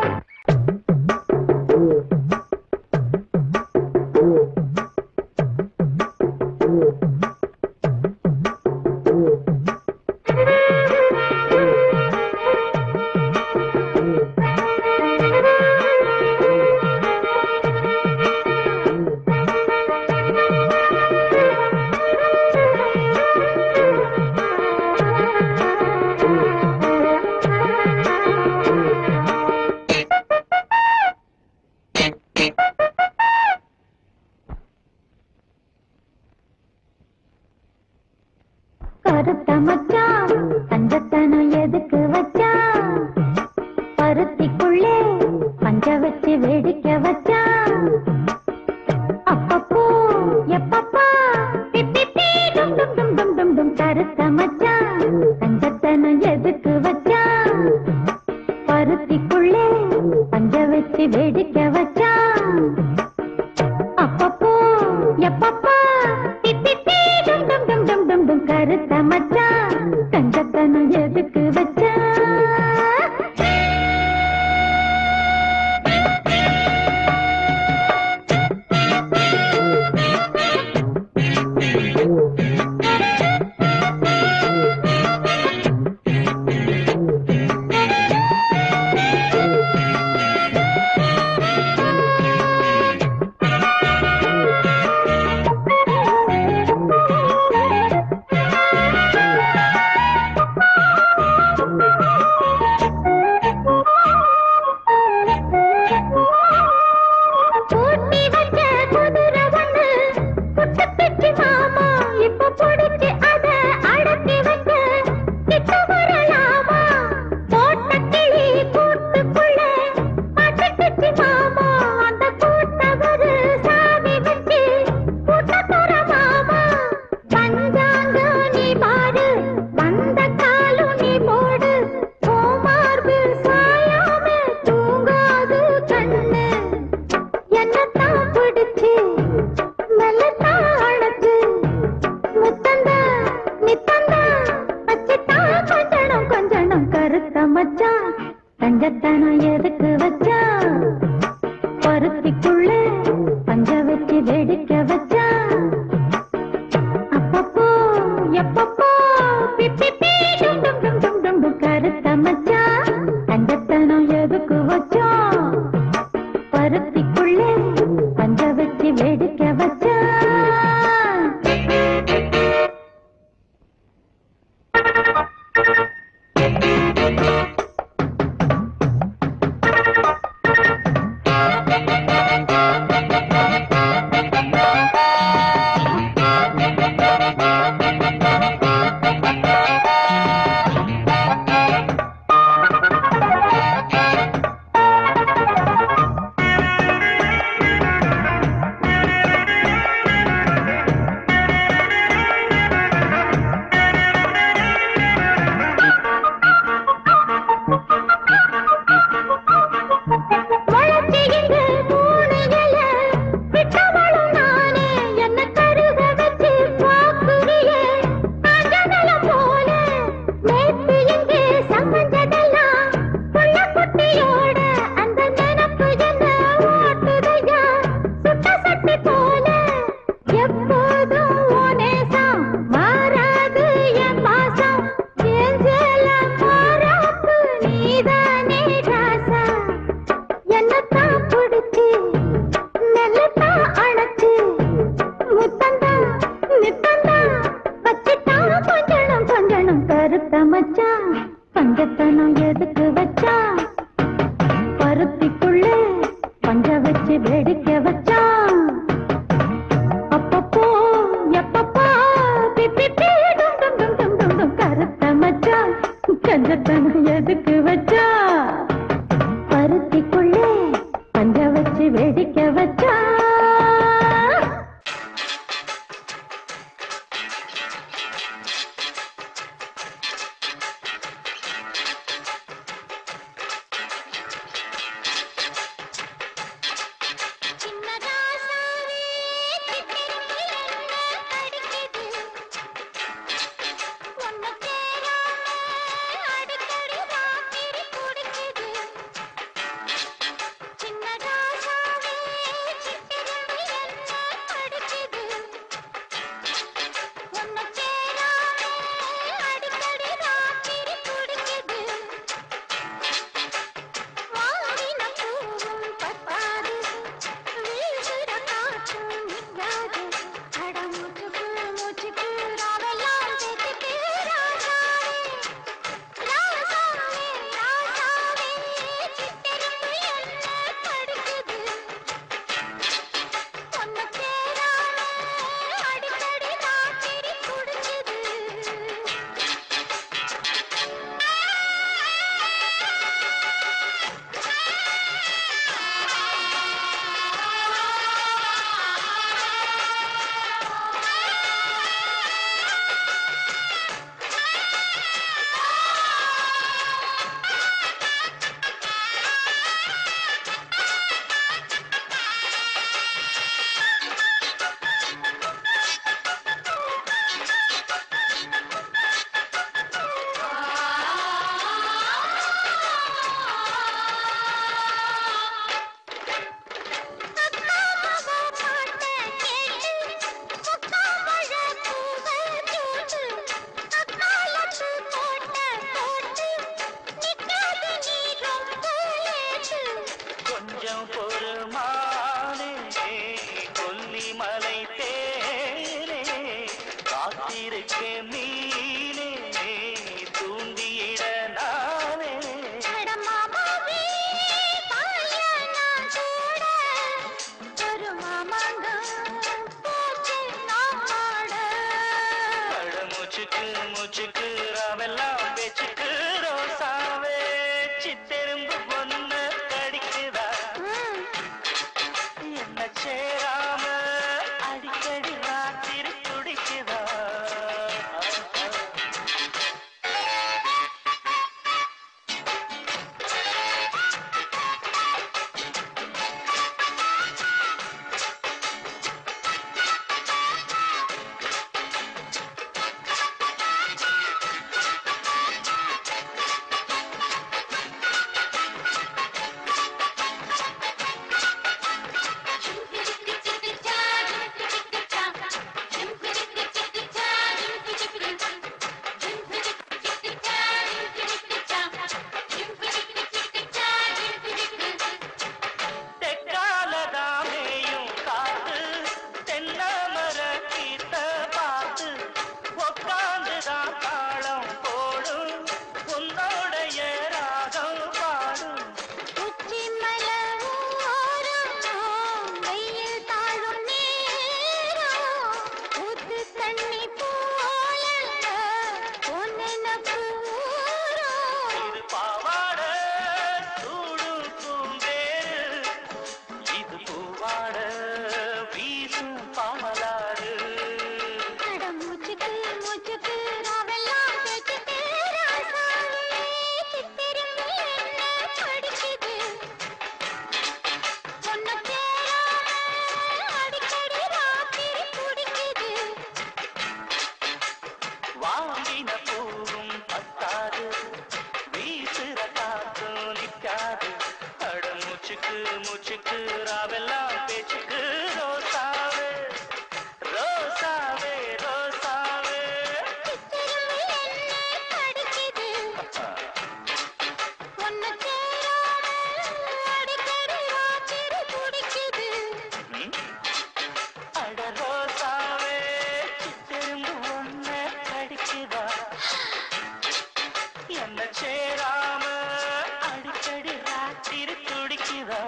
கருத்த மச்சான் தஞ்சத்தனம் எதுக்கு வச்சான் பருத்திக்குள்ளே பஞ்ச வச்சு வேடிக்கை வச்சான் அப்பப்போ எப்பப்பா பிப்பி பீ டும் டும் டும் டும் டும் டும் கருத்த மச்சான் தஞ்சத்தனம் எதுக்கு வச்சான் பருத்திக்குள்ளே பஞ்ச வச்சு வேடிக்கை வச்சான் அப்பப்போ எப்பப்பா பிப்பி பீ டும் டும் டும் டும் டும் டும் கருத்த மச்சான் தங்கத்தனம் எதுக்கு வச்சா மச்சான் தங்கத்தனம் எதுக்கு வச்சான் பருத்திக்குள்ள பஞ்ச வச்சு வெடிக்க வச்சான் அப்பப்போ எப்பப்போ பிப்பி பீ டும் டும் டும் டும் டும் டும் கருத்த மச்சான் தங்கத்தனம் எதுக்கு வச்சான் பருத்திக்குள்ளே பஞ்ச வச்சு வெடிக்க வச்சான் வளர்ச்சி இந்த மூணு இலை, விட்டவளும் நானே, என்னை கருக வச்சு பார்க்குறியே. அஞ்சனலம் போல, நேத்து இங்கே சமைஞ்சதெல்லாம், புள்ள குட்டியோட அந்த நினப்பு என்ன ஓட்டுதையா? சுட்ட சட்டி போல, எப்போதும் உன் நேசம், மாறாது என் பாசம். என் ஜெல மாறாப்பு நீதானே ராசா என்னத்தான் பிடிச்சு நெல்லத்தான் அணைச்சு முத்தந்தா நித்தந்தா வச்சுட்டான் கொஞ்சணும் கொஞ்சணும் கருத்த மச்சான் பஞ்சத்தனம் எதுக்கு வச்சான் பருத்திக்குள்ளே பஞ்ச வச்சு வெடிக்க வச்சான் அப்பப்போ எப்பப்போ பிப்பி பீ டும் டும் டும் டும் டும் டும் கருத்த மச்சான் கஞ்சத்தனம் எதுக்கு வச்சா பருத்திக்குள்ளே பஞ்ச வச்சு வெடிக்க வச்சா வாடின பூவும் பத்தாது வீசுற காற்றும் நிற்காது அட மூச்சுக்கு மூச்சுக்கு ராவெல்லாம் தேய்ச்சிட்டு ராசாவே ராசாவே ராசாவே சித்தெரும்பு என்ன கடிக்குது ஒன்ன சேராம அடிக்கடி ராத்திரி குடிக்குது கொஞ்சம் பொறுமானே கொல்லிமலை தேரே காத்திருக்க மீனே தூண்டியிட நானே அட மூச்சுக்கு மூச்சுக்கு ராவெல்லாம் பேச்சுக்கு ரோசாவே சித்தெரும்பு பொண்ணு கடிக்குதா என்ன சேராம அடிக்கடி ராத்திரி துடிக்குதா முச்சுக்கு ராவெல்லாம் தேய்ச்சிட்டு ராசாவே சித்திரமே என்ன படிக்குது பொண்ணு தேராம அடிக்கடி ராத்திரி குடிக்குது வாங்கின பூவும் பத்தாது வீசுற காத்தும் நிக்காது அட மூச்சுக்கு மூச்சுக்கு ராவெல்லாம் பேச்சுக்கு ரோசாவே ரோசாவே ரோசாவே சித்திரமே என்ன படிக்குது பொண்ணு தேராம அடிக்கடி ராத்திரி குடிக்குது ம்? அட ரோசாவே திரும்ப ஒன்ன கடிக்குதா என்ன சேராம அடிக்கடி ராத்திரி துடிக்குதா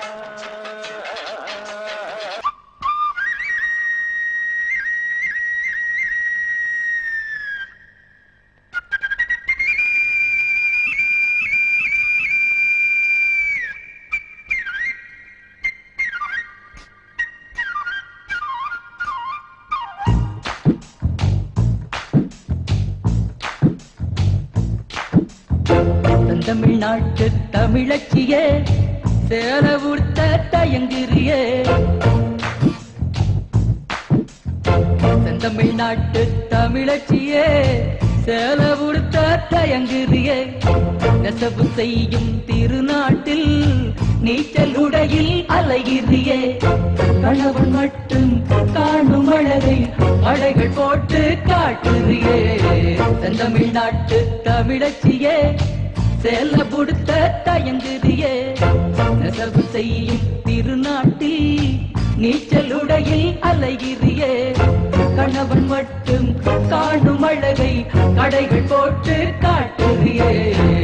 தமிழ்நாட்டு தமிழச்சியே சேல உடுத்த தயங்குறியே செந்தமிழ்நாட்டு தமிழச்சியே சேல உடுத்த தயங்குறியே நெசவு செய்யும் திருநாட்டில் நீச்சல் உடையில் அலைகிறியே கணவன் மட்டும் காணும் அழகை அடைகள் போட்டு காட்டுறியே செந்தமிழ்நாட்டு தமிழச்சியே செல்ல புடுத்த தயங்குறியே நெசவு செய்யும் திருநாட்டில் நீச்சல் உடையில் அலைகிறியே கணவன் மட்டும் காணும் அழகை கடைகள் போட்டு காட்டுறியே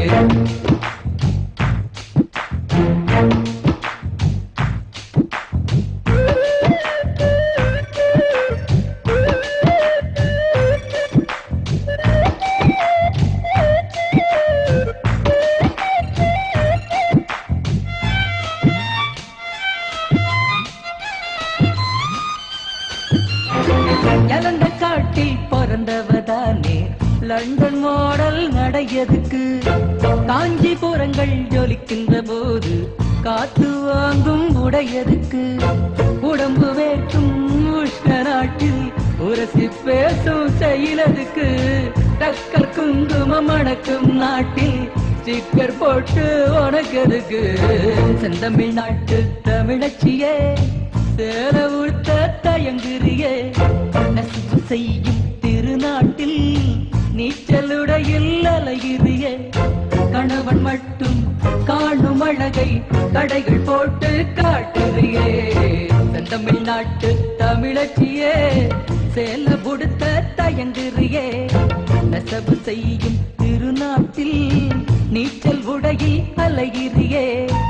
இழந்த காட்டில் பிறந்தவதானே லண்டன் மாடல் நடையதுக்கு காஞ்சிபுரங்கள் ஜொலிக்கின்ற போது காத்து வாங்கும் உடையதுக்கு உடம்பு வேட்டும் உஷ்ண நாட்டில் உரசி பேசும் செயலதுக்கு டக்கர் குங்குமம் அணக்கும் நாட்டில் ஸ்டிக்கர் போட்டு உனக்கதுக்கு செந்தமிழ் நாட்டு தமிழச்சியே சேர உடுத்த தயங்குறியே நெசவு செய்யும் திருநாட்டில் நீச்சலுடையில் அலைகிறியே கணவன் மட்டும் காணும் அழகை கடைகள் போட்டு காட்டுறியே செந்தமிழ்நாட்டு தமிழச்சியே சேல புடுத்த தயங்குறியே நெசவு செய்யும் திருநாட்டில் நீச்சல் உடையில் அலைகிறியே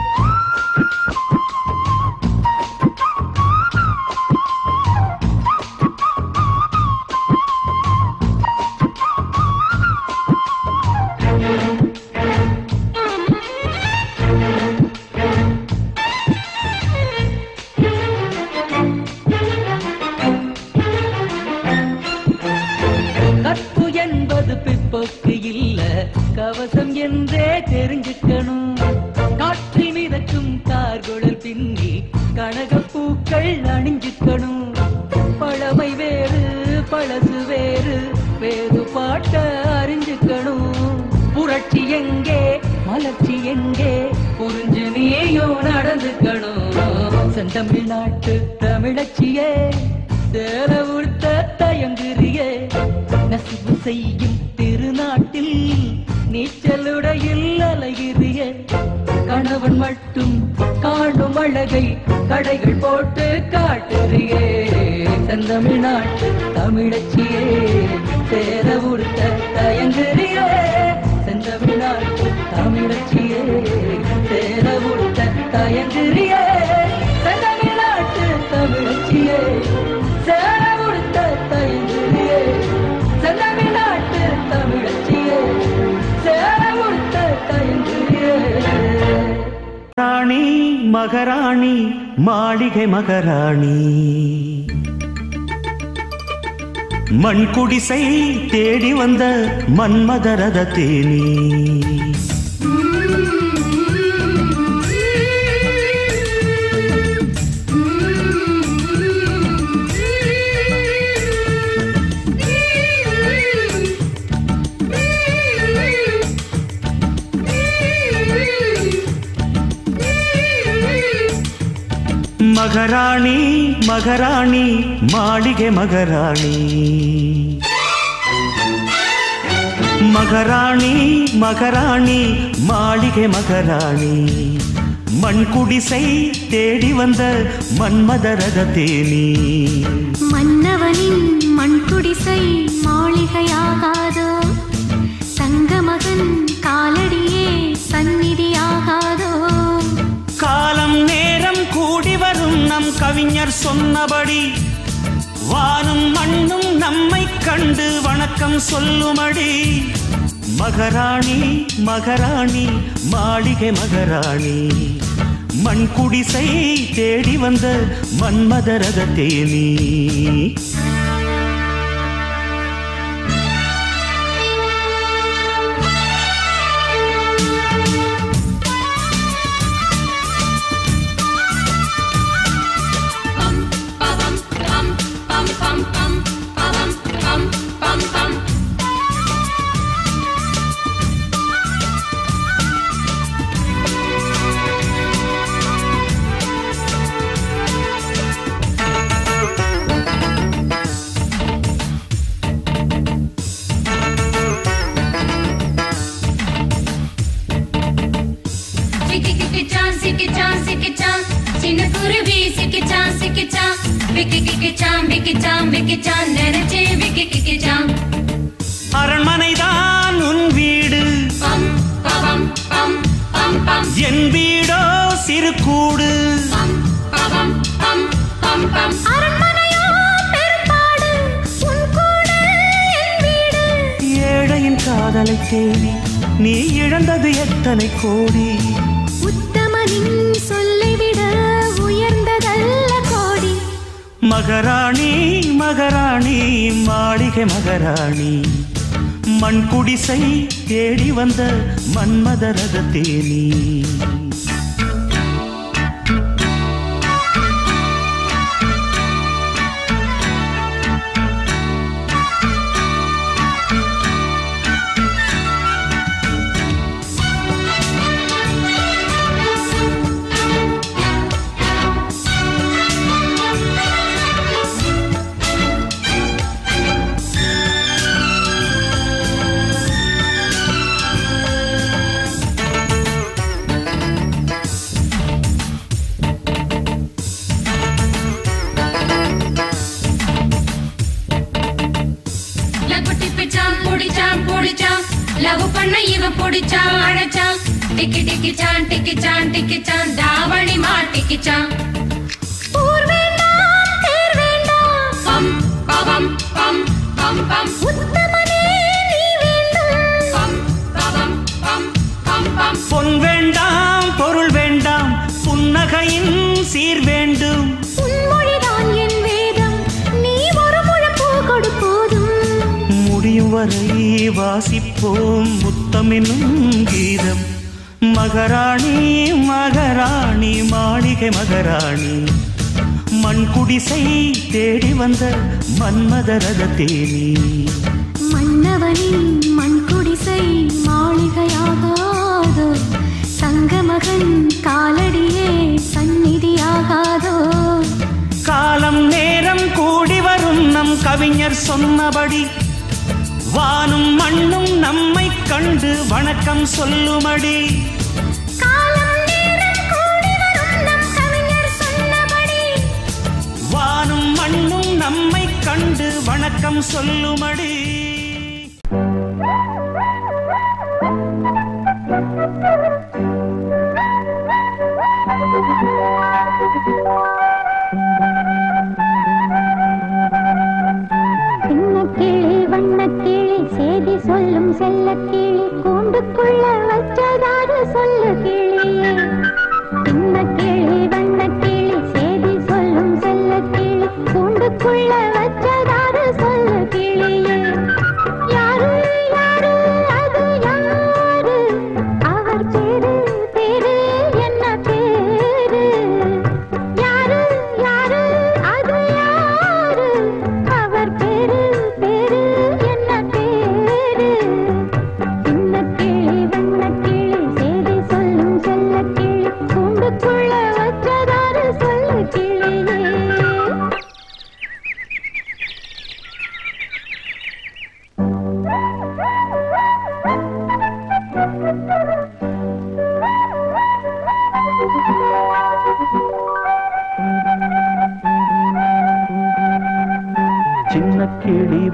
கற்பு என்பது பிற்போக்கு இல்ல கவசம் என்றே தெரிஞ்சுக்கணும் காற்றில் மிதக்கும் கார்குழல் பின்னி கனகப்பூக்கள் அணிஞ்சுக்கணும் பழமை வேறு பழசு வேறு வேறு பாட்ட அறிஞ்சுக்கணும் புரட்சி எங்கே மலர்ச்சி எங்கே புரிஞ்சு நீயும் நடந்துக்கணும் செந்தமிழ்நாட்டு தமிழச்சியே சேர உடுத்த தயங்குறியே நெசவு செய்யும் திருநாட்டில் நீச்சலுடையில் அலைகிறியே கணவன் மட்டும் காணும் அழகை கடைகள் போட்டு காட்டுறியே செந்தமிழ்நாட்டு தமிழச்சியே சேர உடுத்த தயங்குறியே செந்தமிழ்நாட்டு தமிழச்சியே சேர உடுத்த தயங்குறியே செந்தமிழ்நாட்டு தமிழச்சியே சேர உடுத்த தயங்குறியே செந்தமிழ்நாட்டு தமிழச்சியே சேர உடுத்த தயங்குறியே ராணி மகராணி மாளிகை மகராணி மண் குடிசை தேடி வந்த மன்மதரத தேனி மகராணி மகராணி மாளிகை மகராணி மகராணி மகராணி மாளிகை மகராணி மண் குடிசை தேடி வந்த மன்மதரத தேனி மன்னவனின் மண்குடிசை மாளிகையாகாதோ தங்கமகன் காலடியே சந்நிதியாகாதோ காலம் நேரம் கூடி வரும் நம் கவிஞர் சொன்னபடி வானும் மண்ணும் நம்மை கண்டு வணக்கம் சொல்லுமடி மகராணி மகராணி மாளிகை மகராணி மண் குடிசை தேடி வந்த மன்மதரத தேனி சிக்கிச்சான் சிக்கிச்சான் சிக்கிச்சான் சின்ன குருவி சிக்கிச்சான் சிக்கிச்சான் விக்கி கிக்கிச்சான் விக்கிச்சான் விக்கிச்சான் நினைச்சே விக்கி கிக்கிச்சான் அரண்மனைதான் உன் வீடு பம் பவம் பம் பம் பம் என் வீடோ சிறு கூடு பம் பவம் பம் பம் பம் அரண்மனையோ பெரும்பாடு உன் கூட என் வீடு ஏழையின் காதலை தேடி நீ இழந்தது எத்தனை கோடி உத்தமனின் சொல்லை விட உயர்ந்ததல்ல கோடி மகராணி மகராணி மாளிகை மகராணி மண் குடிசை தேடி வந்த மன்மதரத தேனி லகுட்டி பிச்சான் புடிச்சான் புடிச்சான் லவ் பண்ண இவன் புடிச்சான் அழைச்சான் டிக்கி டிக்கிச்சான் டிக்கிச்சான் டிக்கிச்சான் தாவணி மாட்டிக்கிச்சான் ஊர் வேண்டாம் தேர் வேண்டாம் பம் பவம் பம் பம் பம் உத்தமனே நீ வேண்டும் பம் பவம் பம் பம் பம் பொன் வேண்டாம் பொருள் வேண்டாம் புன்னகையின் சீர் வேண்டும் உன்மொழிதான் என் வேதம் நீ ஒரு முழப்பூ கொடு போதும் முடியும் வரை வாசிப்போம் முத்தமெனும் கீதம் மகராணி மகராணி மாளிகை மகராணி மண் குடிசை தேடி வந்த மன்மதரத தேனி மன்னவனின் மண்குடிசை மாளிகையாகாதோ சங்கமகன் காலடியே சந்நிதியாகாதோ காலம் நேரம் கூடி வரும் நம் கவிஞர் சொன்னபடி வானும் மண்ணும் நம்மை கண்டு வணக்கம் சொல்லுமடி காலம் நேரம் கூடி வரும் நம் கவிஞர் சொன்னபடி வானும் மண்ணும் நம்மை கண்டு வணக்கம் சொல்லுமடி சின்னக்கிளி வண்ணக்கிளி செய்தி சொல்லும் செல்லக்கிளி கூண்டுக்குள்ள வச்சதாரு சொல்லு கிளியே சின்னக்கிளி வண்ணக்கிளி செய்தி சொல்லும் செல்லக்கிளி கூண்டுக்குள்ள வச்சதாரு சொல்லு கிளியே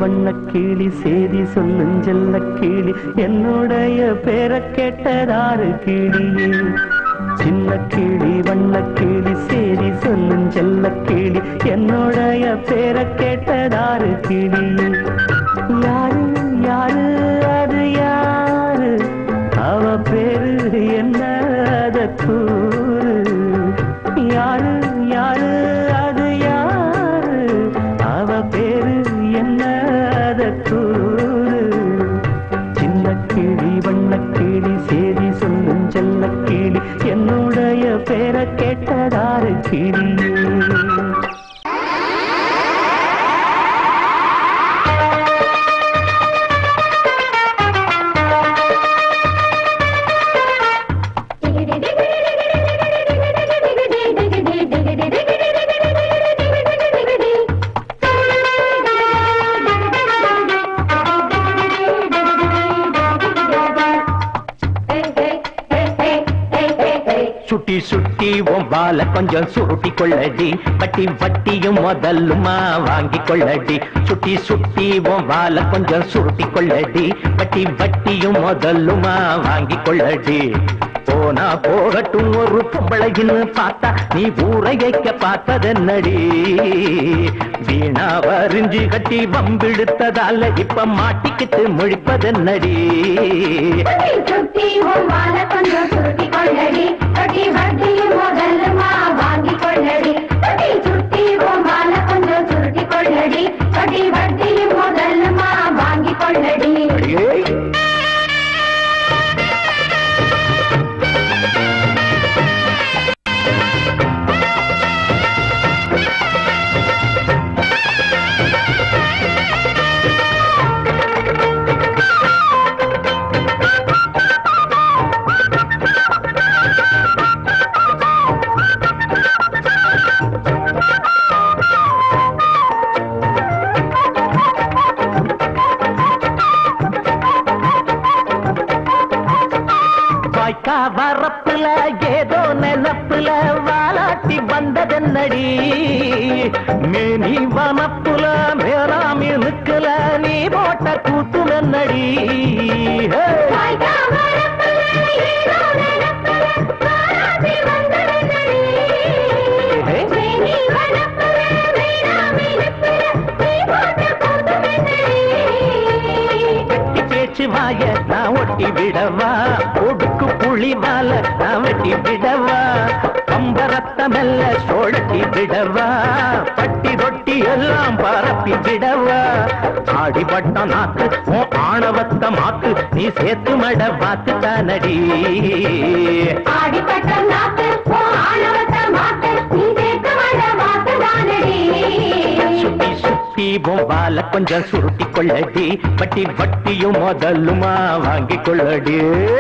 வண்ண கிளி சேதி சொல்லும் செல்ல கிளி என்னுடைய பேரை கேட்டதாறு கிளியே சின்ன கிளி வண்ண கிளி சேதி சொல்லும் செல்ல கிளி என்னுடைய பேரை கேட்டதாறு கிளியே யாரு யாரு அது யாரு அவ பேரு என்ன அத கூறு யாரு யாரு அது யாரு அவ பேரு என்ன அத கூறு சின்ன கிளி வண்ண கிளி சேதி சொல்லும் செல்ல கிளி என்னுடைய பேரை கேட்டதாறு கிளியே சுட்டி சுட்டி உன் பால கொஞ்சம் சுருட்டி கொள்ளடி வட்டி வட்டியும் முதல்லுமா வாங்கி கொள்ளடி சுட்டி சுட்டி உன் பால கொஞ்சம் சுருட்டி கொள்ளடி வட்டி வட்டியும் முதல்லுமா வாங்கி கொள்ளடி போனா போகட்டும் ஒரு பொம்பளைன்னு பார்த்தா நீ ஊரையைக்க பார்த்ததென்னடி வீணா வரிஞ்சு கட்டி வம்பிழுத்ததால இப்ப மாட்டிக்கிட்டு முழிப்பதென்னடி சுத்தி உன் வாழ கொஞ்சம் சுருட்டி கொள்ளடி கட்டி வட்டியும் முதல்லுமா வாங்கி கொள்ளடி கட்டி சுத்தி உன் வாழ கொஞ்சம் சுருட்டி கொள்ளடி கட்டி வட்டியும் முதல்லுமா வாங்கி கொள்ளடி ஏய் வாய்க்கா வரப்புல ஏதோ நினப்புல வாலாட்டி வந்ததென்னடி மேனி வனப்புல மேலாமி நிக்கல நீ போட்ட கூத்து நன்னடி வெட்டி பேச்சு வாய நான் ஒட்டி விடவா ஒடுக்கு புளி மால நான் வெட்டி விடவா பம்பரத்தமெல்ல சோழட்டி விடவா பட்டி தொட்டி எல்லாம் பரப்பி விடவா ஆடிப்பட்ட நாக்கு உன் ஆணவத்த மாக்கு நீ சேர்த்து மட பார்த்து தானடி ஆடிப்பட்ட நாக்கு உன் ஆணவத்தை மாத்து நீ சேர்த்து வந்த வாக்குதானடி சுத்தி சுத்தி பொம்பால கொஞ்சம் சுருட்டி கொள்ளடி வட்டி வட்டியும் முதலுமா வாங்கி கொள்ளடி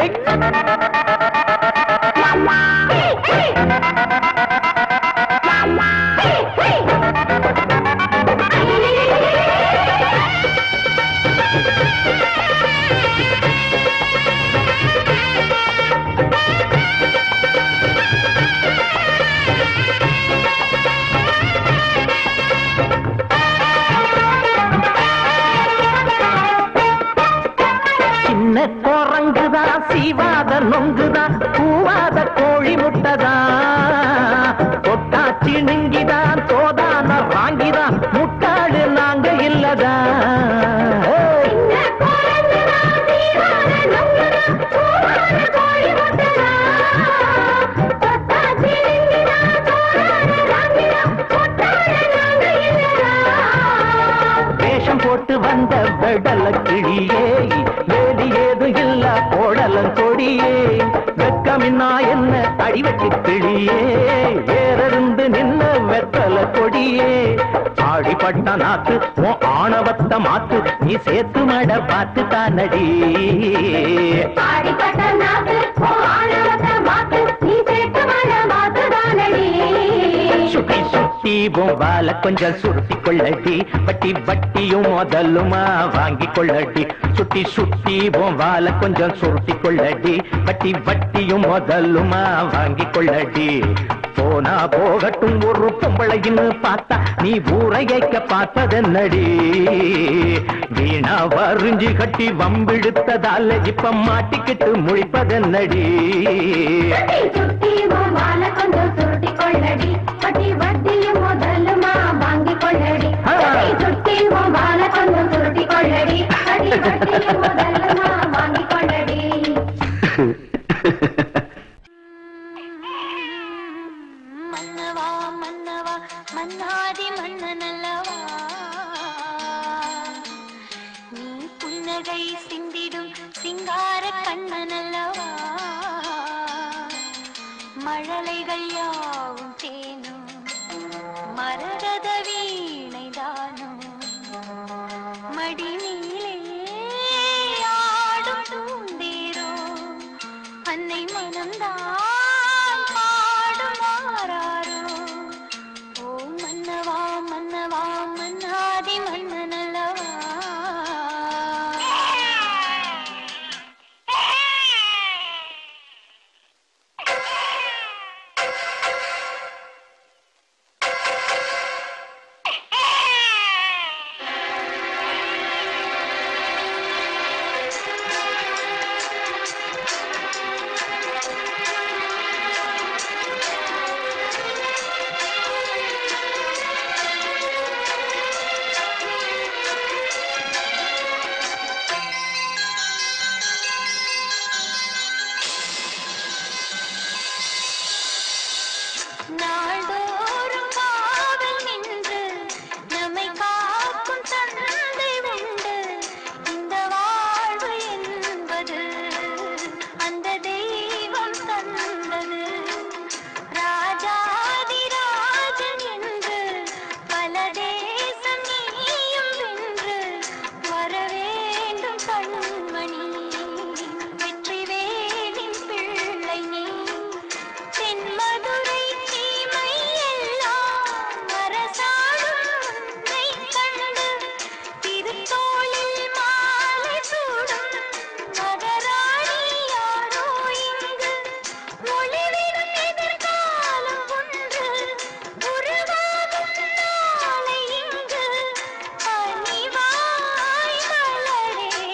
சின்ன குரங்குதான் சீவாத நொங்குதான் பூவாத கோழி முட்டைதான் தொட்டா சிணுங்கிதான் தோதான வாங்கிதான் முட்டாளு நாங்க இல்லதா வேஷம் போட்டு வந்த வெடல கிளியே வேலி ஏதும் இல்ல கோடலம் கொடியே வெக்கமின்னா என்ன அடிவெட்டி கிளியே வேறிருந்து நின்ன வெத்தல கொடியே ஆடிப்பட்ட நாக்கு உன் ஆணவத்த மாத்து நீ சேர்த்து மட பார்த்து தானடி ஆடிப்பட்ட நாக்கு உன் ஆணவத்தை மாத்து நீ சேர்த்து வந்த வாக்குதானடி சுத்தி சுத்தி வால கொஞ்சம் சுருட்டி கொள்ளடி வட்டி வட்டியும் முதலுமா வாங்கி கொள்ளடி சுட்டி சுட்டி வால கொஞ்சம் சுருட்டி கொள்ளடி வட்டி வட்டியும் முதலுமா வாங்கி கொள்ளடி போனா போகட்டும் ஒரு பொம்பளைன்னு பார்த்தா நீ ஊரையைக்க பார்த்ததென்னடி வீணா வரிஞ்சு கட்டி வம்பிழுத்ததால இப்ப மாட்டிக்கிட்டு முழிப்பதென்னடி சுட்டி வால கொஞ்சம் சுருட்டி கொள்ளடி வட்டி வட்டியும் முதலுமா வாங்கி கொள்ளடி ஆ. சுட்டி வால கொஞ்சம் சுருட்டி கொள்ளடி வட்டி வட்டியும் முதலுமா வாங்கி கொள்ளடி மன்னவா மன்னவா மன்னாதி மன்னனல்லவா நீ புன்னகை சிந்திடும் சிங்கார கண்ணனல்லவா மழலைகள் யாவும் தேனும் மரகத வீணைதானும் மடிமீலே ஆடும் பூந்தேரோ அன்னை மனம்தான் பாடுமாறாரோ ஓ மன்னவா மன்னவா மன்னாதி மன்னனல்லவா நாள்தோறும் காவல் நின்று நம்மை காக்கும் தந்தை உண்டு இந்த வாழ்வு என்பது அந்த தெய்வம் தந்தது ராஜாதி ராஜன் என்று பல தேசம் நீயும் வென்று வர வேண்டும் கண்மணி வெற்றி வேலின் பிள்ளை நீ தென்மதுரை சீமை எல்லாம் அரசாடும் உன்னை கண்டு திருத்தோளில் மாலை சூடும் மகராணி யாரோ இங்கு ஒளிவிடும் எதிர்காலம் ஒன்று உருவாகும் நாளை இங்கு பணிவாய் மலரே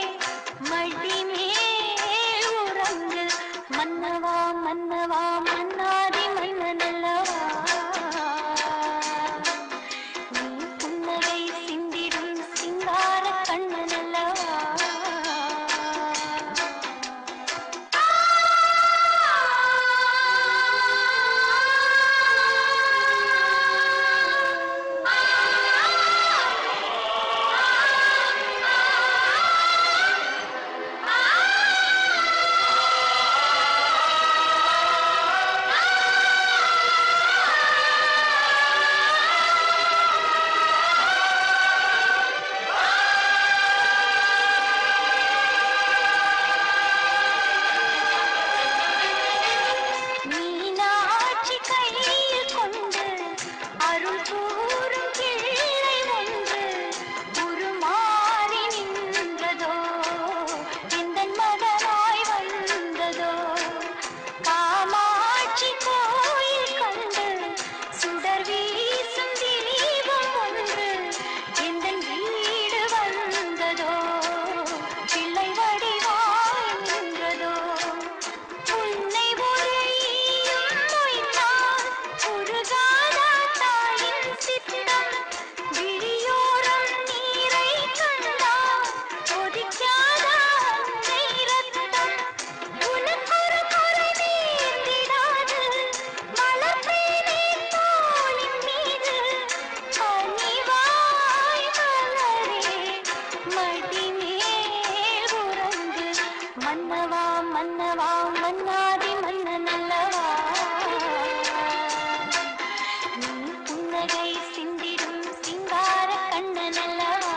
மடிமேல் உறங்கு மன்னவா மன்னவா மன்னாதி மன்னனல்லவா நீ புன்னகை சிந்திடும் சிங்கார கண்ணனல்லவா மீனாட்சி கையில் கொண்டு அருள் கூறும் பிள்ளை ஒன்று உருமாறி நின்றதோ எந்தன் மகனாய் வந்ததோ காமாட்சி கோயில் கண்டு சுடர் வீசும் தீபம் ஒன்று எந்தன் வீடு வந்ததோ பிள்ளை வடிவாய் நின்றதோ உன்னை ஒரு ஈயும் மொய்த்தால் உருகாத தாயின் சித்தம் விழியோரம் நீரை கண்டால் கொதிக்காத அன்னை ரத்தம் உனக்கொரு குறை நேர்ந்திடாது மலர்ந்தேனே தோளின் மீது பணிவாய் மலரே மடிமேல் உறங்கு மன்னவா மன்னவா மன்னாதி மன்னனல்லவா நீ புன்னகை சிந்திடும் சிங்கார கண்ணனல்லவா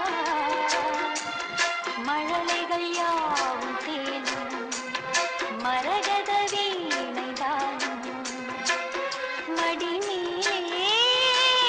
மழலைகள் யாவும் தேனும் மரகத வீணைதானும் மடிமேலே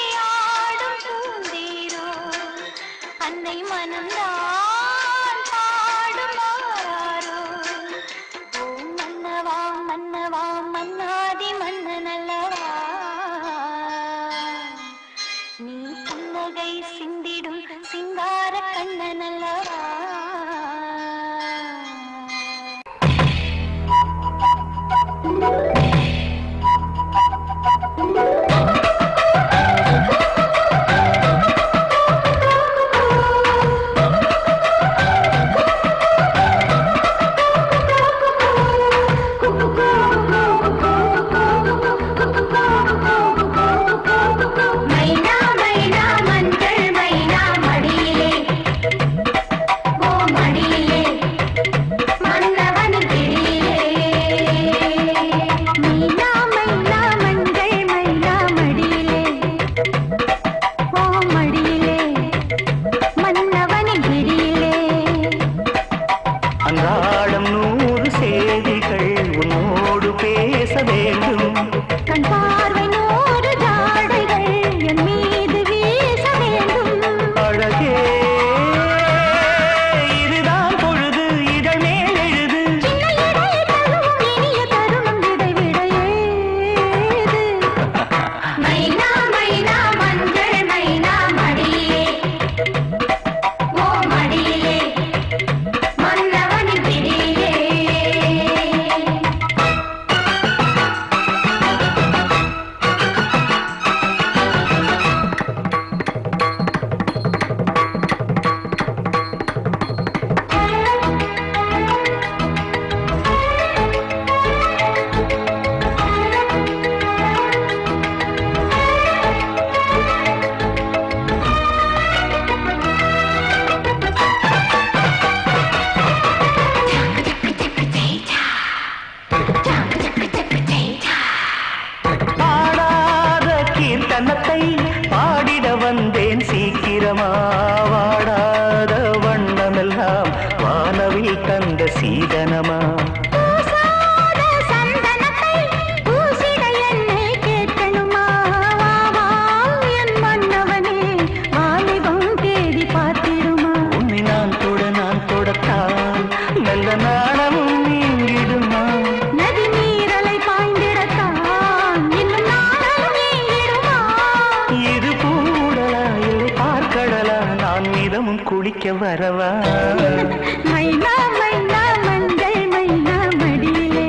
சீதனமா பூசாத சந்தனத்தை பூசிட என்னை கேட்கணுமா வா, வா, என் மன்னவனே வாலிபம் தேடி பார்த்திடுமா உன்னை நான் தொட நான் தொடத்தான் நல்ல நாணமும் நீங்கிடுமா நதி நீரலை பாய்ந்திடத்தான் இன்னும் நாளும் நீங்கிடுமா இது பூடலா இல்லை பார்க்கடலா நான் மிதமும் குளிக்க வரவா மைனா மைனா மஞ்சள் மைனா மடியிலே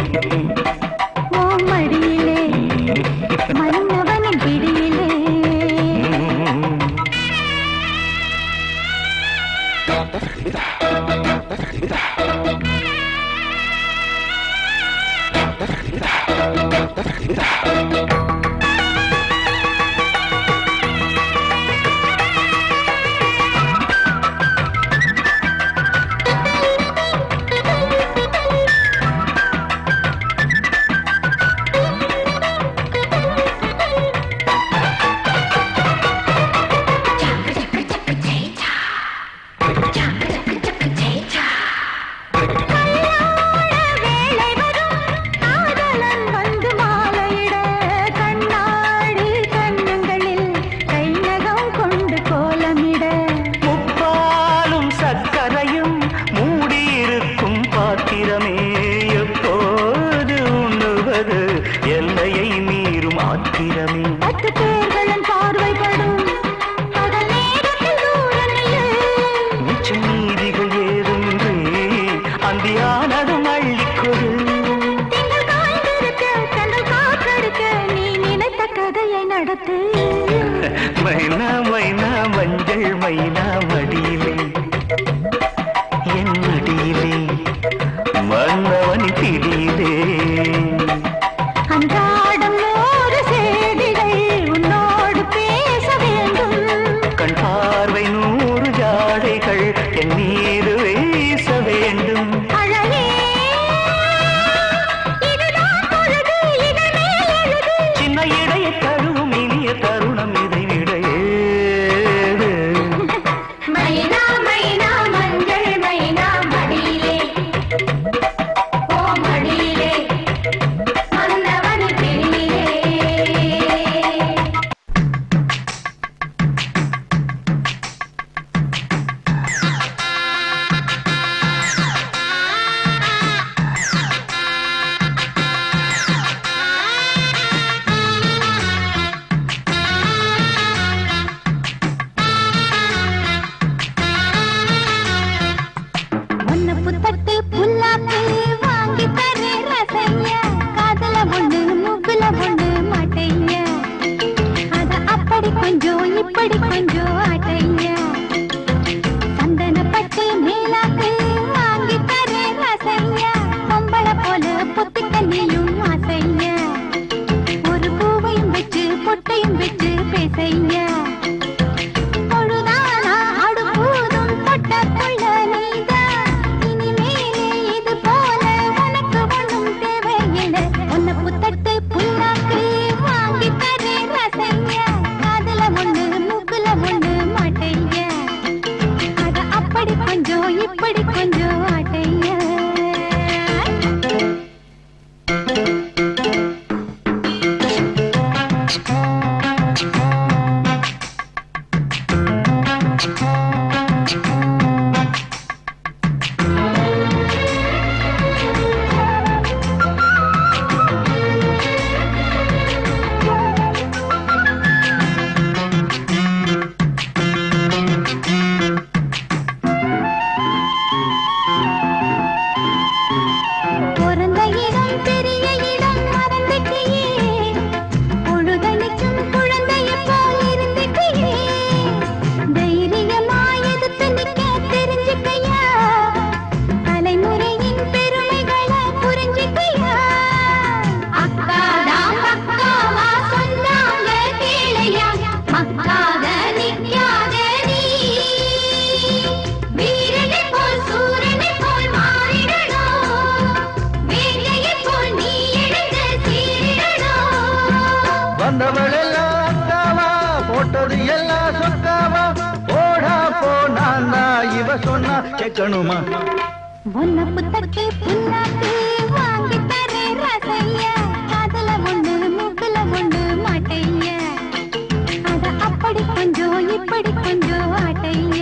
ஓ மடியிலே மன்னவனின் பிடியிலே வேளை வரும் காதலன் வந்து மாலையிட கண்ணாடி கண்ணங்களில் கைநகம் கொண்டு கோலமிட முப்பாலும் சர்க்கரையும் மூடியிருக்கும் பாத்திரமே எப்போது உண்ணுவது எல்லையை மீறும் ஆத்திரமே பத்து பேர்களின் பார்வைப்படும் பகல் நேரத்தில் தூரணியில் மிச்சம் நீதிகள் ஏதுமின்றி அந்தியானதும் அள்ளிக்கொடு திங்கள் காய்ந்திருக்க கண்டல் காற்றடிக்க நீ நினைத்த கதையை நடத்து மைனா மைனா மஞ்சள் மைனா மடியிலே என் மடியிலே மன்னவன் பிடியிலே அன்றாடம் நூறு செய்திகள் உன்னோடு பேச வேண்டும் கண் பார்வை நூறு ஜாடைகள் என் மீது வீச வேண்டும் அழகே இதுதான் பொழுது இதன் மேல் எழுது சின்ன இடைய தருவும் இனிய தருணம் இதை விட ஏது? மைனா மைனா மஞ்சள் மைனா மடியிலே ஓ மடியிலே மன்னவன் பிடியிலே ஒன்னு புத்தட்டு புல்லாக்கு வாங்கி தரே ரசையா காதுல ஒண்ணு மூக்குல ஒண்ணு மாட்டையா அத அப்படி கொஞ்சம் இப்படி கொஞ்சம் ஆட்டையா சந்தனப்பட்டு மேலாக்கு வாங்கி தரே ரசையா பொம்பள போல பொத்திக்க நீயும் ஆசையா ஒரு பூவையும் வச்சு பொட்டையும் வச்சு பேசையா பொழுதானா அடுப்பூதும் தொட்டக்குள்ள நீதான். இனிமேலே இது போல உனக்கு ஒண்ணும் தேவையில்லை. உன்னை புத்தட்டு புண்ணாக்கு வாங்கி தரேன் ரசையா. காதுல ஒண்ணு, மூக்குல ஒண்ணு மாட்டையா. அத அப்படி கொஞ்சம் இப்படி கொஞ்சம் ஆட்டையா பிறந்த இடம் பெரிய இடம் மறந்துட்டியே பொழுதனைக்கும் குழந்தைய போல் இருந்துட்டியே தைரியமா எதிர்த்து நிக்க தெரிஞ்சுக்கையா தலைமுறையின் பெருமைகளை புரிஞ்சுக்கையா அக்காதான் பக்காவா சொன்னாங்க கேளையா மக்காத நிக்காத நீ வீரனை போல் சூரனை போல் மாறிடணும் வேங்கையை போல் நீ எழுந்த சீரிடணும் வந்தவள் எல்லாம் அக்காவா போட்டது எல்லாம் சொக்காவா போடா போ நான் தான் இவ சொன்னா கேட்கணுமா ஒன்ன புத்தக்கு புண்ணாக்கு வாங்கி தரேன் ரசைய காதுல ஒண்ணு மூக்குல ஒண்ணு மாட்டைய அத அப்படி கொஞ்சம் இப்படி கொஞ்சம் ஆட்டைய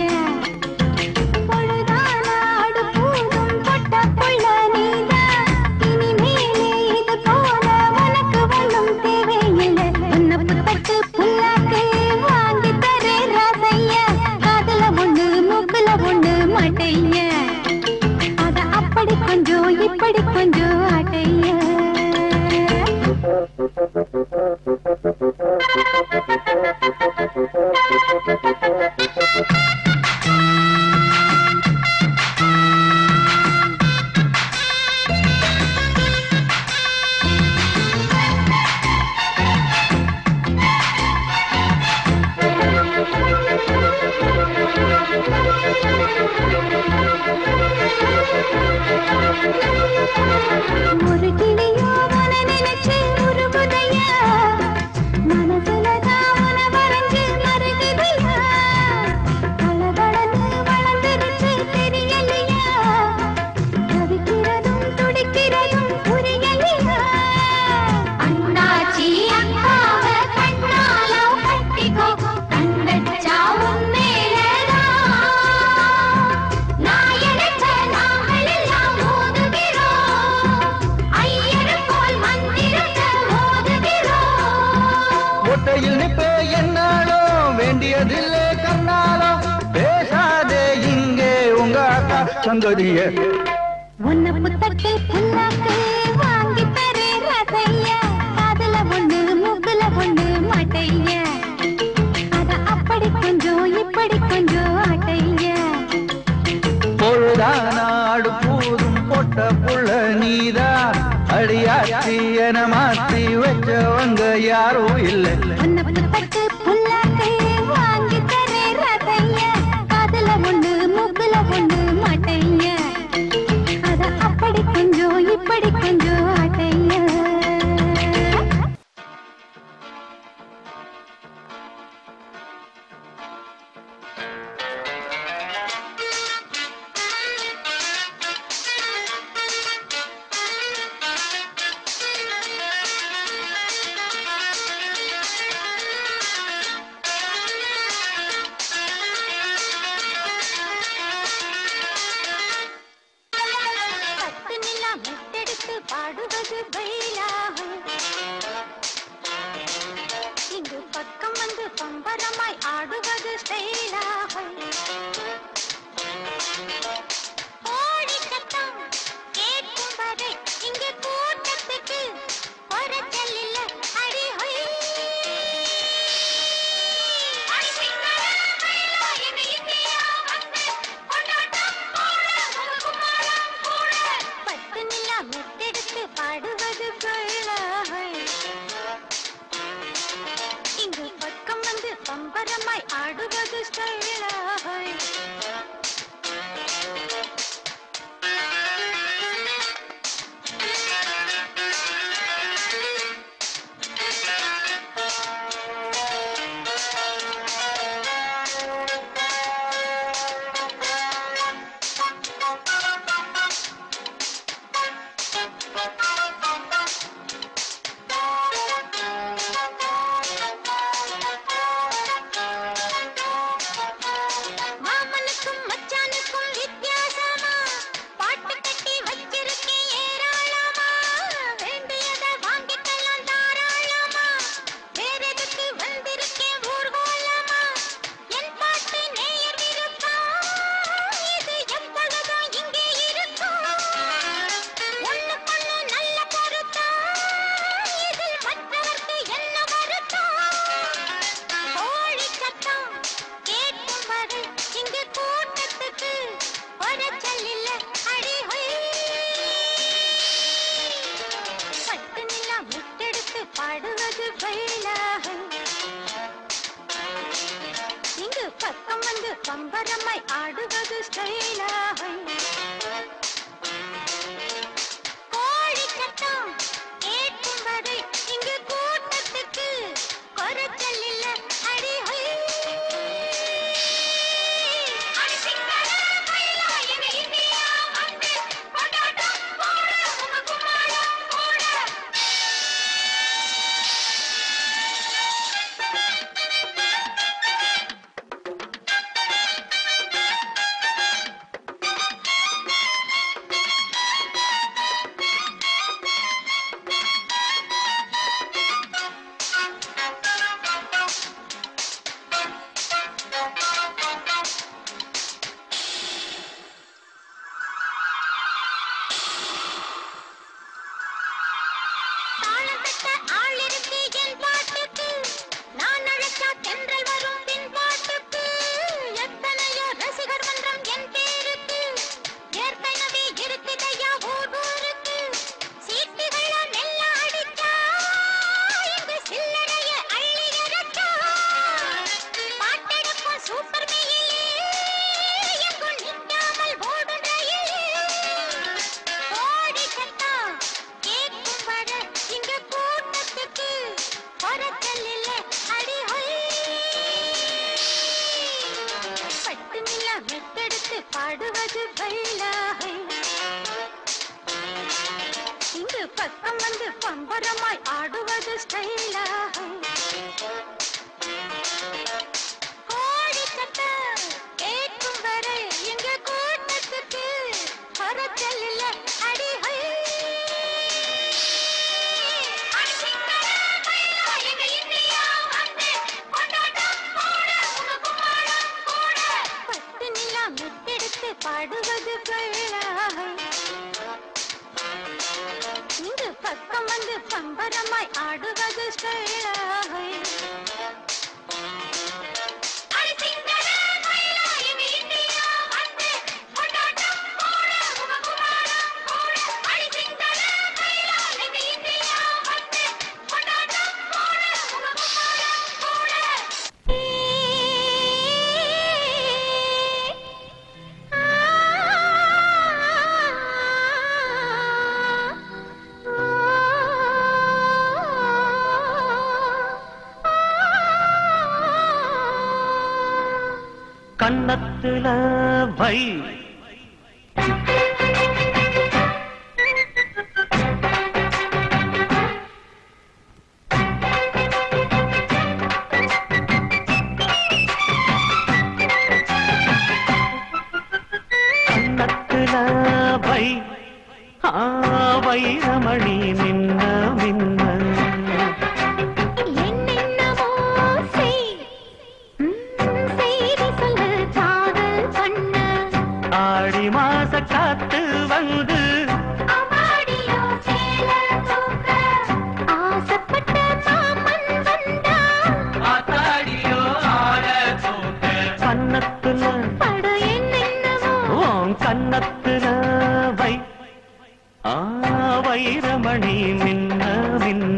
பொழுதானாடு பூதும் பொட்ட புள்ள நீதான் இனிமேலே இது போல உனக்கு ஒண்ணும் தேவையில்லை உன்னை புத்தக்கு புல்லாக்கு வாங்கி தரேன் ரசைய காதுல ஒண்ணு மூக்குல ஒண்ணு மாட்டைய அத அப்படி கொஞ்சம் இப்படி கொஞ்சம் ஆட்டைய ஒரு கிளியோ உன நினைச்சு உருகுதையா மனசுலதான் உன வரைஞ்சு மருகுதையா பளபளன்னு வளர்ந்துருச்சு தெரியலையா தவிக்கிறதும் துடிக்கிறதும் புரியலையா அண்ணாச்சி அக்காவ கண்ணால கட்டிக்கோ கண் வச்சா உண்மையிலதான் நான் எடுத்த நாங்கள் எல்லாம் மோதுகிறோம் ஐயரு போல் மந்திரத்தை மோதுகிறோம் ஒட்டையில் நிற்பே என்னாலும் வேண்டியதில்லை கண்ணாலும் பேசாதே இங்கே உங்க அக்கா சங்கதிய உன்னை புத்தக்கு புல்லாக்கு வாங்கி தரேன் ரசைய காதுல ஒண்ணு மூக்குல ஒண்ணு மாட்டைய அத அப்படி கொஞ்சம் இப்படி கொஞ்சம் ஆட்டைய பொழுதானாடு பூதும் பொட்ட புள்ள நீதா அடியாச்சி என மாற்றி வச்சவங்க யாரும் இல்லை உன்னை புத்தக்கு புல்லாக்கு வாங்கி தரேன் ரசைய காதுல ஒண்ணு மூக்குல ஒண்ணு மாட்டைய அத அப்படி கொஞ்சம் இப்படி கொஞ்சம் ஆட்டைய பத்து நிலா முத்தெடுத்து பாடுவது பயிலாகும் இங்கு பக்கம் வந்து பம்பரமாய் ஆடுவது ஸ்டைலாகும் ஓடி சத்தம் கேட்கும் வரை இங்கு கூட்டத்துக்கு குறைச்சல் இல்ல அடி ஹொய் அடி சிங்கள மயிலா எங்க இந்தியா வந்து கொண்டாட்டம் போட முகக்குமாரம் கூட பத்து நிலா மெத்தெடுத்து பாடுவது பிள்ளாய் இங்கு பக்கம் வந்து பம்பரமாய் ஆடுவது ஸ்டைலாய் மாமனுக்கும் மச்சானுக்கும் வித்தியாசமா பாட்டு கட்டி வச்சிருக்கேன் ஏராளமா வேண்டியதை வாங்கிக்கலாம் தாராளமா வேற எதுக்கு வந்திருக்கேன் ஊர்கோலமா என் பாட்டு நேயர் விருப்பம் இது எப்பொழுதும் இங்கே இருக்கும் ஒண்ணுக்கொண்ணு நல்ல பொருத்தம் இதில் மற்றவர்க்கு என்ன வருத்தம் கோழி சத்தம் கேட்கும் வரை இங்கு கூட்டத்துக்கு குறைச்சல் இல்ல அடி ஹொய் பட்டு நிலா முத்தெடுத்து பாடுவது பயிலாக இங்கு பக்கம் வந்து பம்பரமாய் ஆடுவது ஸ்டைலாக கோழி சத்தம் கேட்கும் வரை இங்கு கூட்டத்துக்கு குறைச்சல் இல்ல அடி ஹொய் அடி சிங்கள மயிலா எங்க இந்தியா வந்து இங்கு பக்கம் வந்து பம்பரமாய் ஆடுவது ஸ்டைலா கோழி கட்ட கேட்கும் வரை எங்க கூட்டத்துக்கு குறைச்சல் இல்ல அடி ஹை பத்து நிலா மெத்தெடுத்து பாடுவது கொள்ளாய் இங்கு பக்கம் வந்து பம்பரமாய் ஆடுவது ஸ்டைலாய் கன்னத்துல வை கன்னத்துல வை ஆ வைரமணி மின்ன மின்ன என்னென்னவோ செய் ம், செய்தி சொல்லு காதல் பண்ண ஆடி மாச காத்து வந்து அவாடியோ சேல தூக்க ஆசைப்பட்ட மாமன் வந்தா கன்னத்துல பட என்னென்னவோ உன் கன்னத்துல வை ஆ வைரமணி மின்ன மின்ன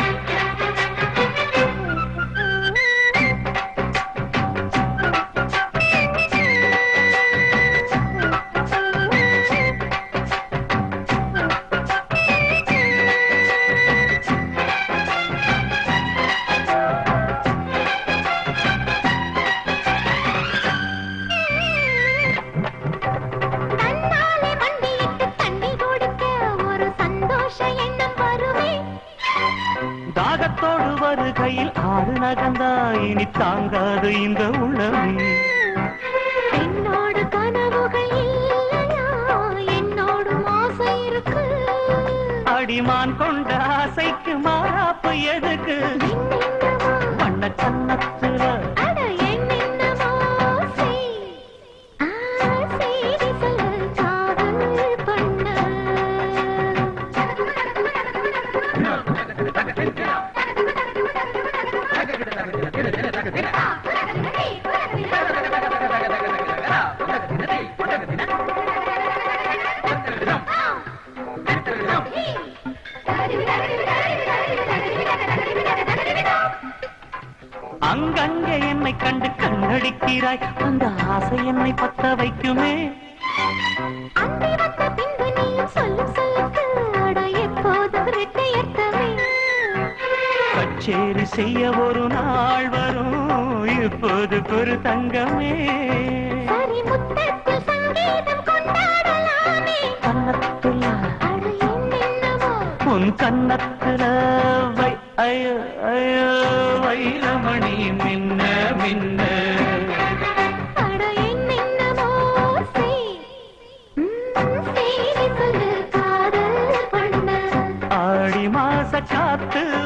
தன்னாலே வண்டியிட்டு தண்ணி கொடுக்க ஒரு சந்தோஷ எண்ணம் வருமே தாகத்தோடு வருகையில் ஆறு நகந்தா இனி தாங்காது இந்த உணவே என்னோடு கனவுகள் இல்லையா என்னோடு ஆசை இருக்கு அடிமான் கொண்ட ஆசைக்கு மாறாப்பு எதுக்கு என்னென்னவோ வண்ண கன்னத்துல அட என்னென்னவோ செய். ஆ, செய்தி சொல்லு காதல் பண்ண அங்கங்கே என்னை கண்டு கண்ணடிக்கிறாய் அந்த ஆசை என்னை பத்த வைக்குமே அந்தி வந்த பின்பு நீயும் சொல்லும் சொல்லுக்கு அட எப்போதும் ரெட்டையர்த்தமே கச்சேரி செய்ய ஒரு நாள் வரும் இப்போது ஒரு தங்கமே சரி முத்தத்தில் சங்கீதம் கொண்டாடலாமே கன்னத்துல அட என்னென்னவோ உன் கன்னத்துல வை ஐயோ ஐயோ வைரமணி மின்ன மின்ன அட என்னென்னவோ செய். ம், செய்தி சொல்லு காதல் பண்ண ஆடி மாச காத்து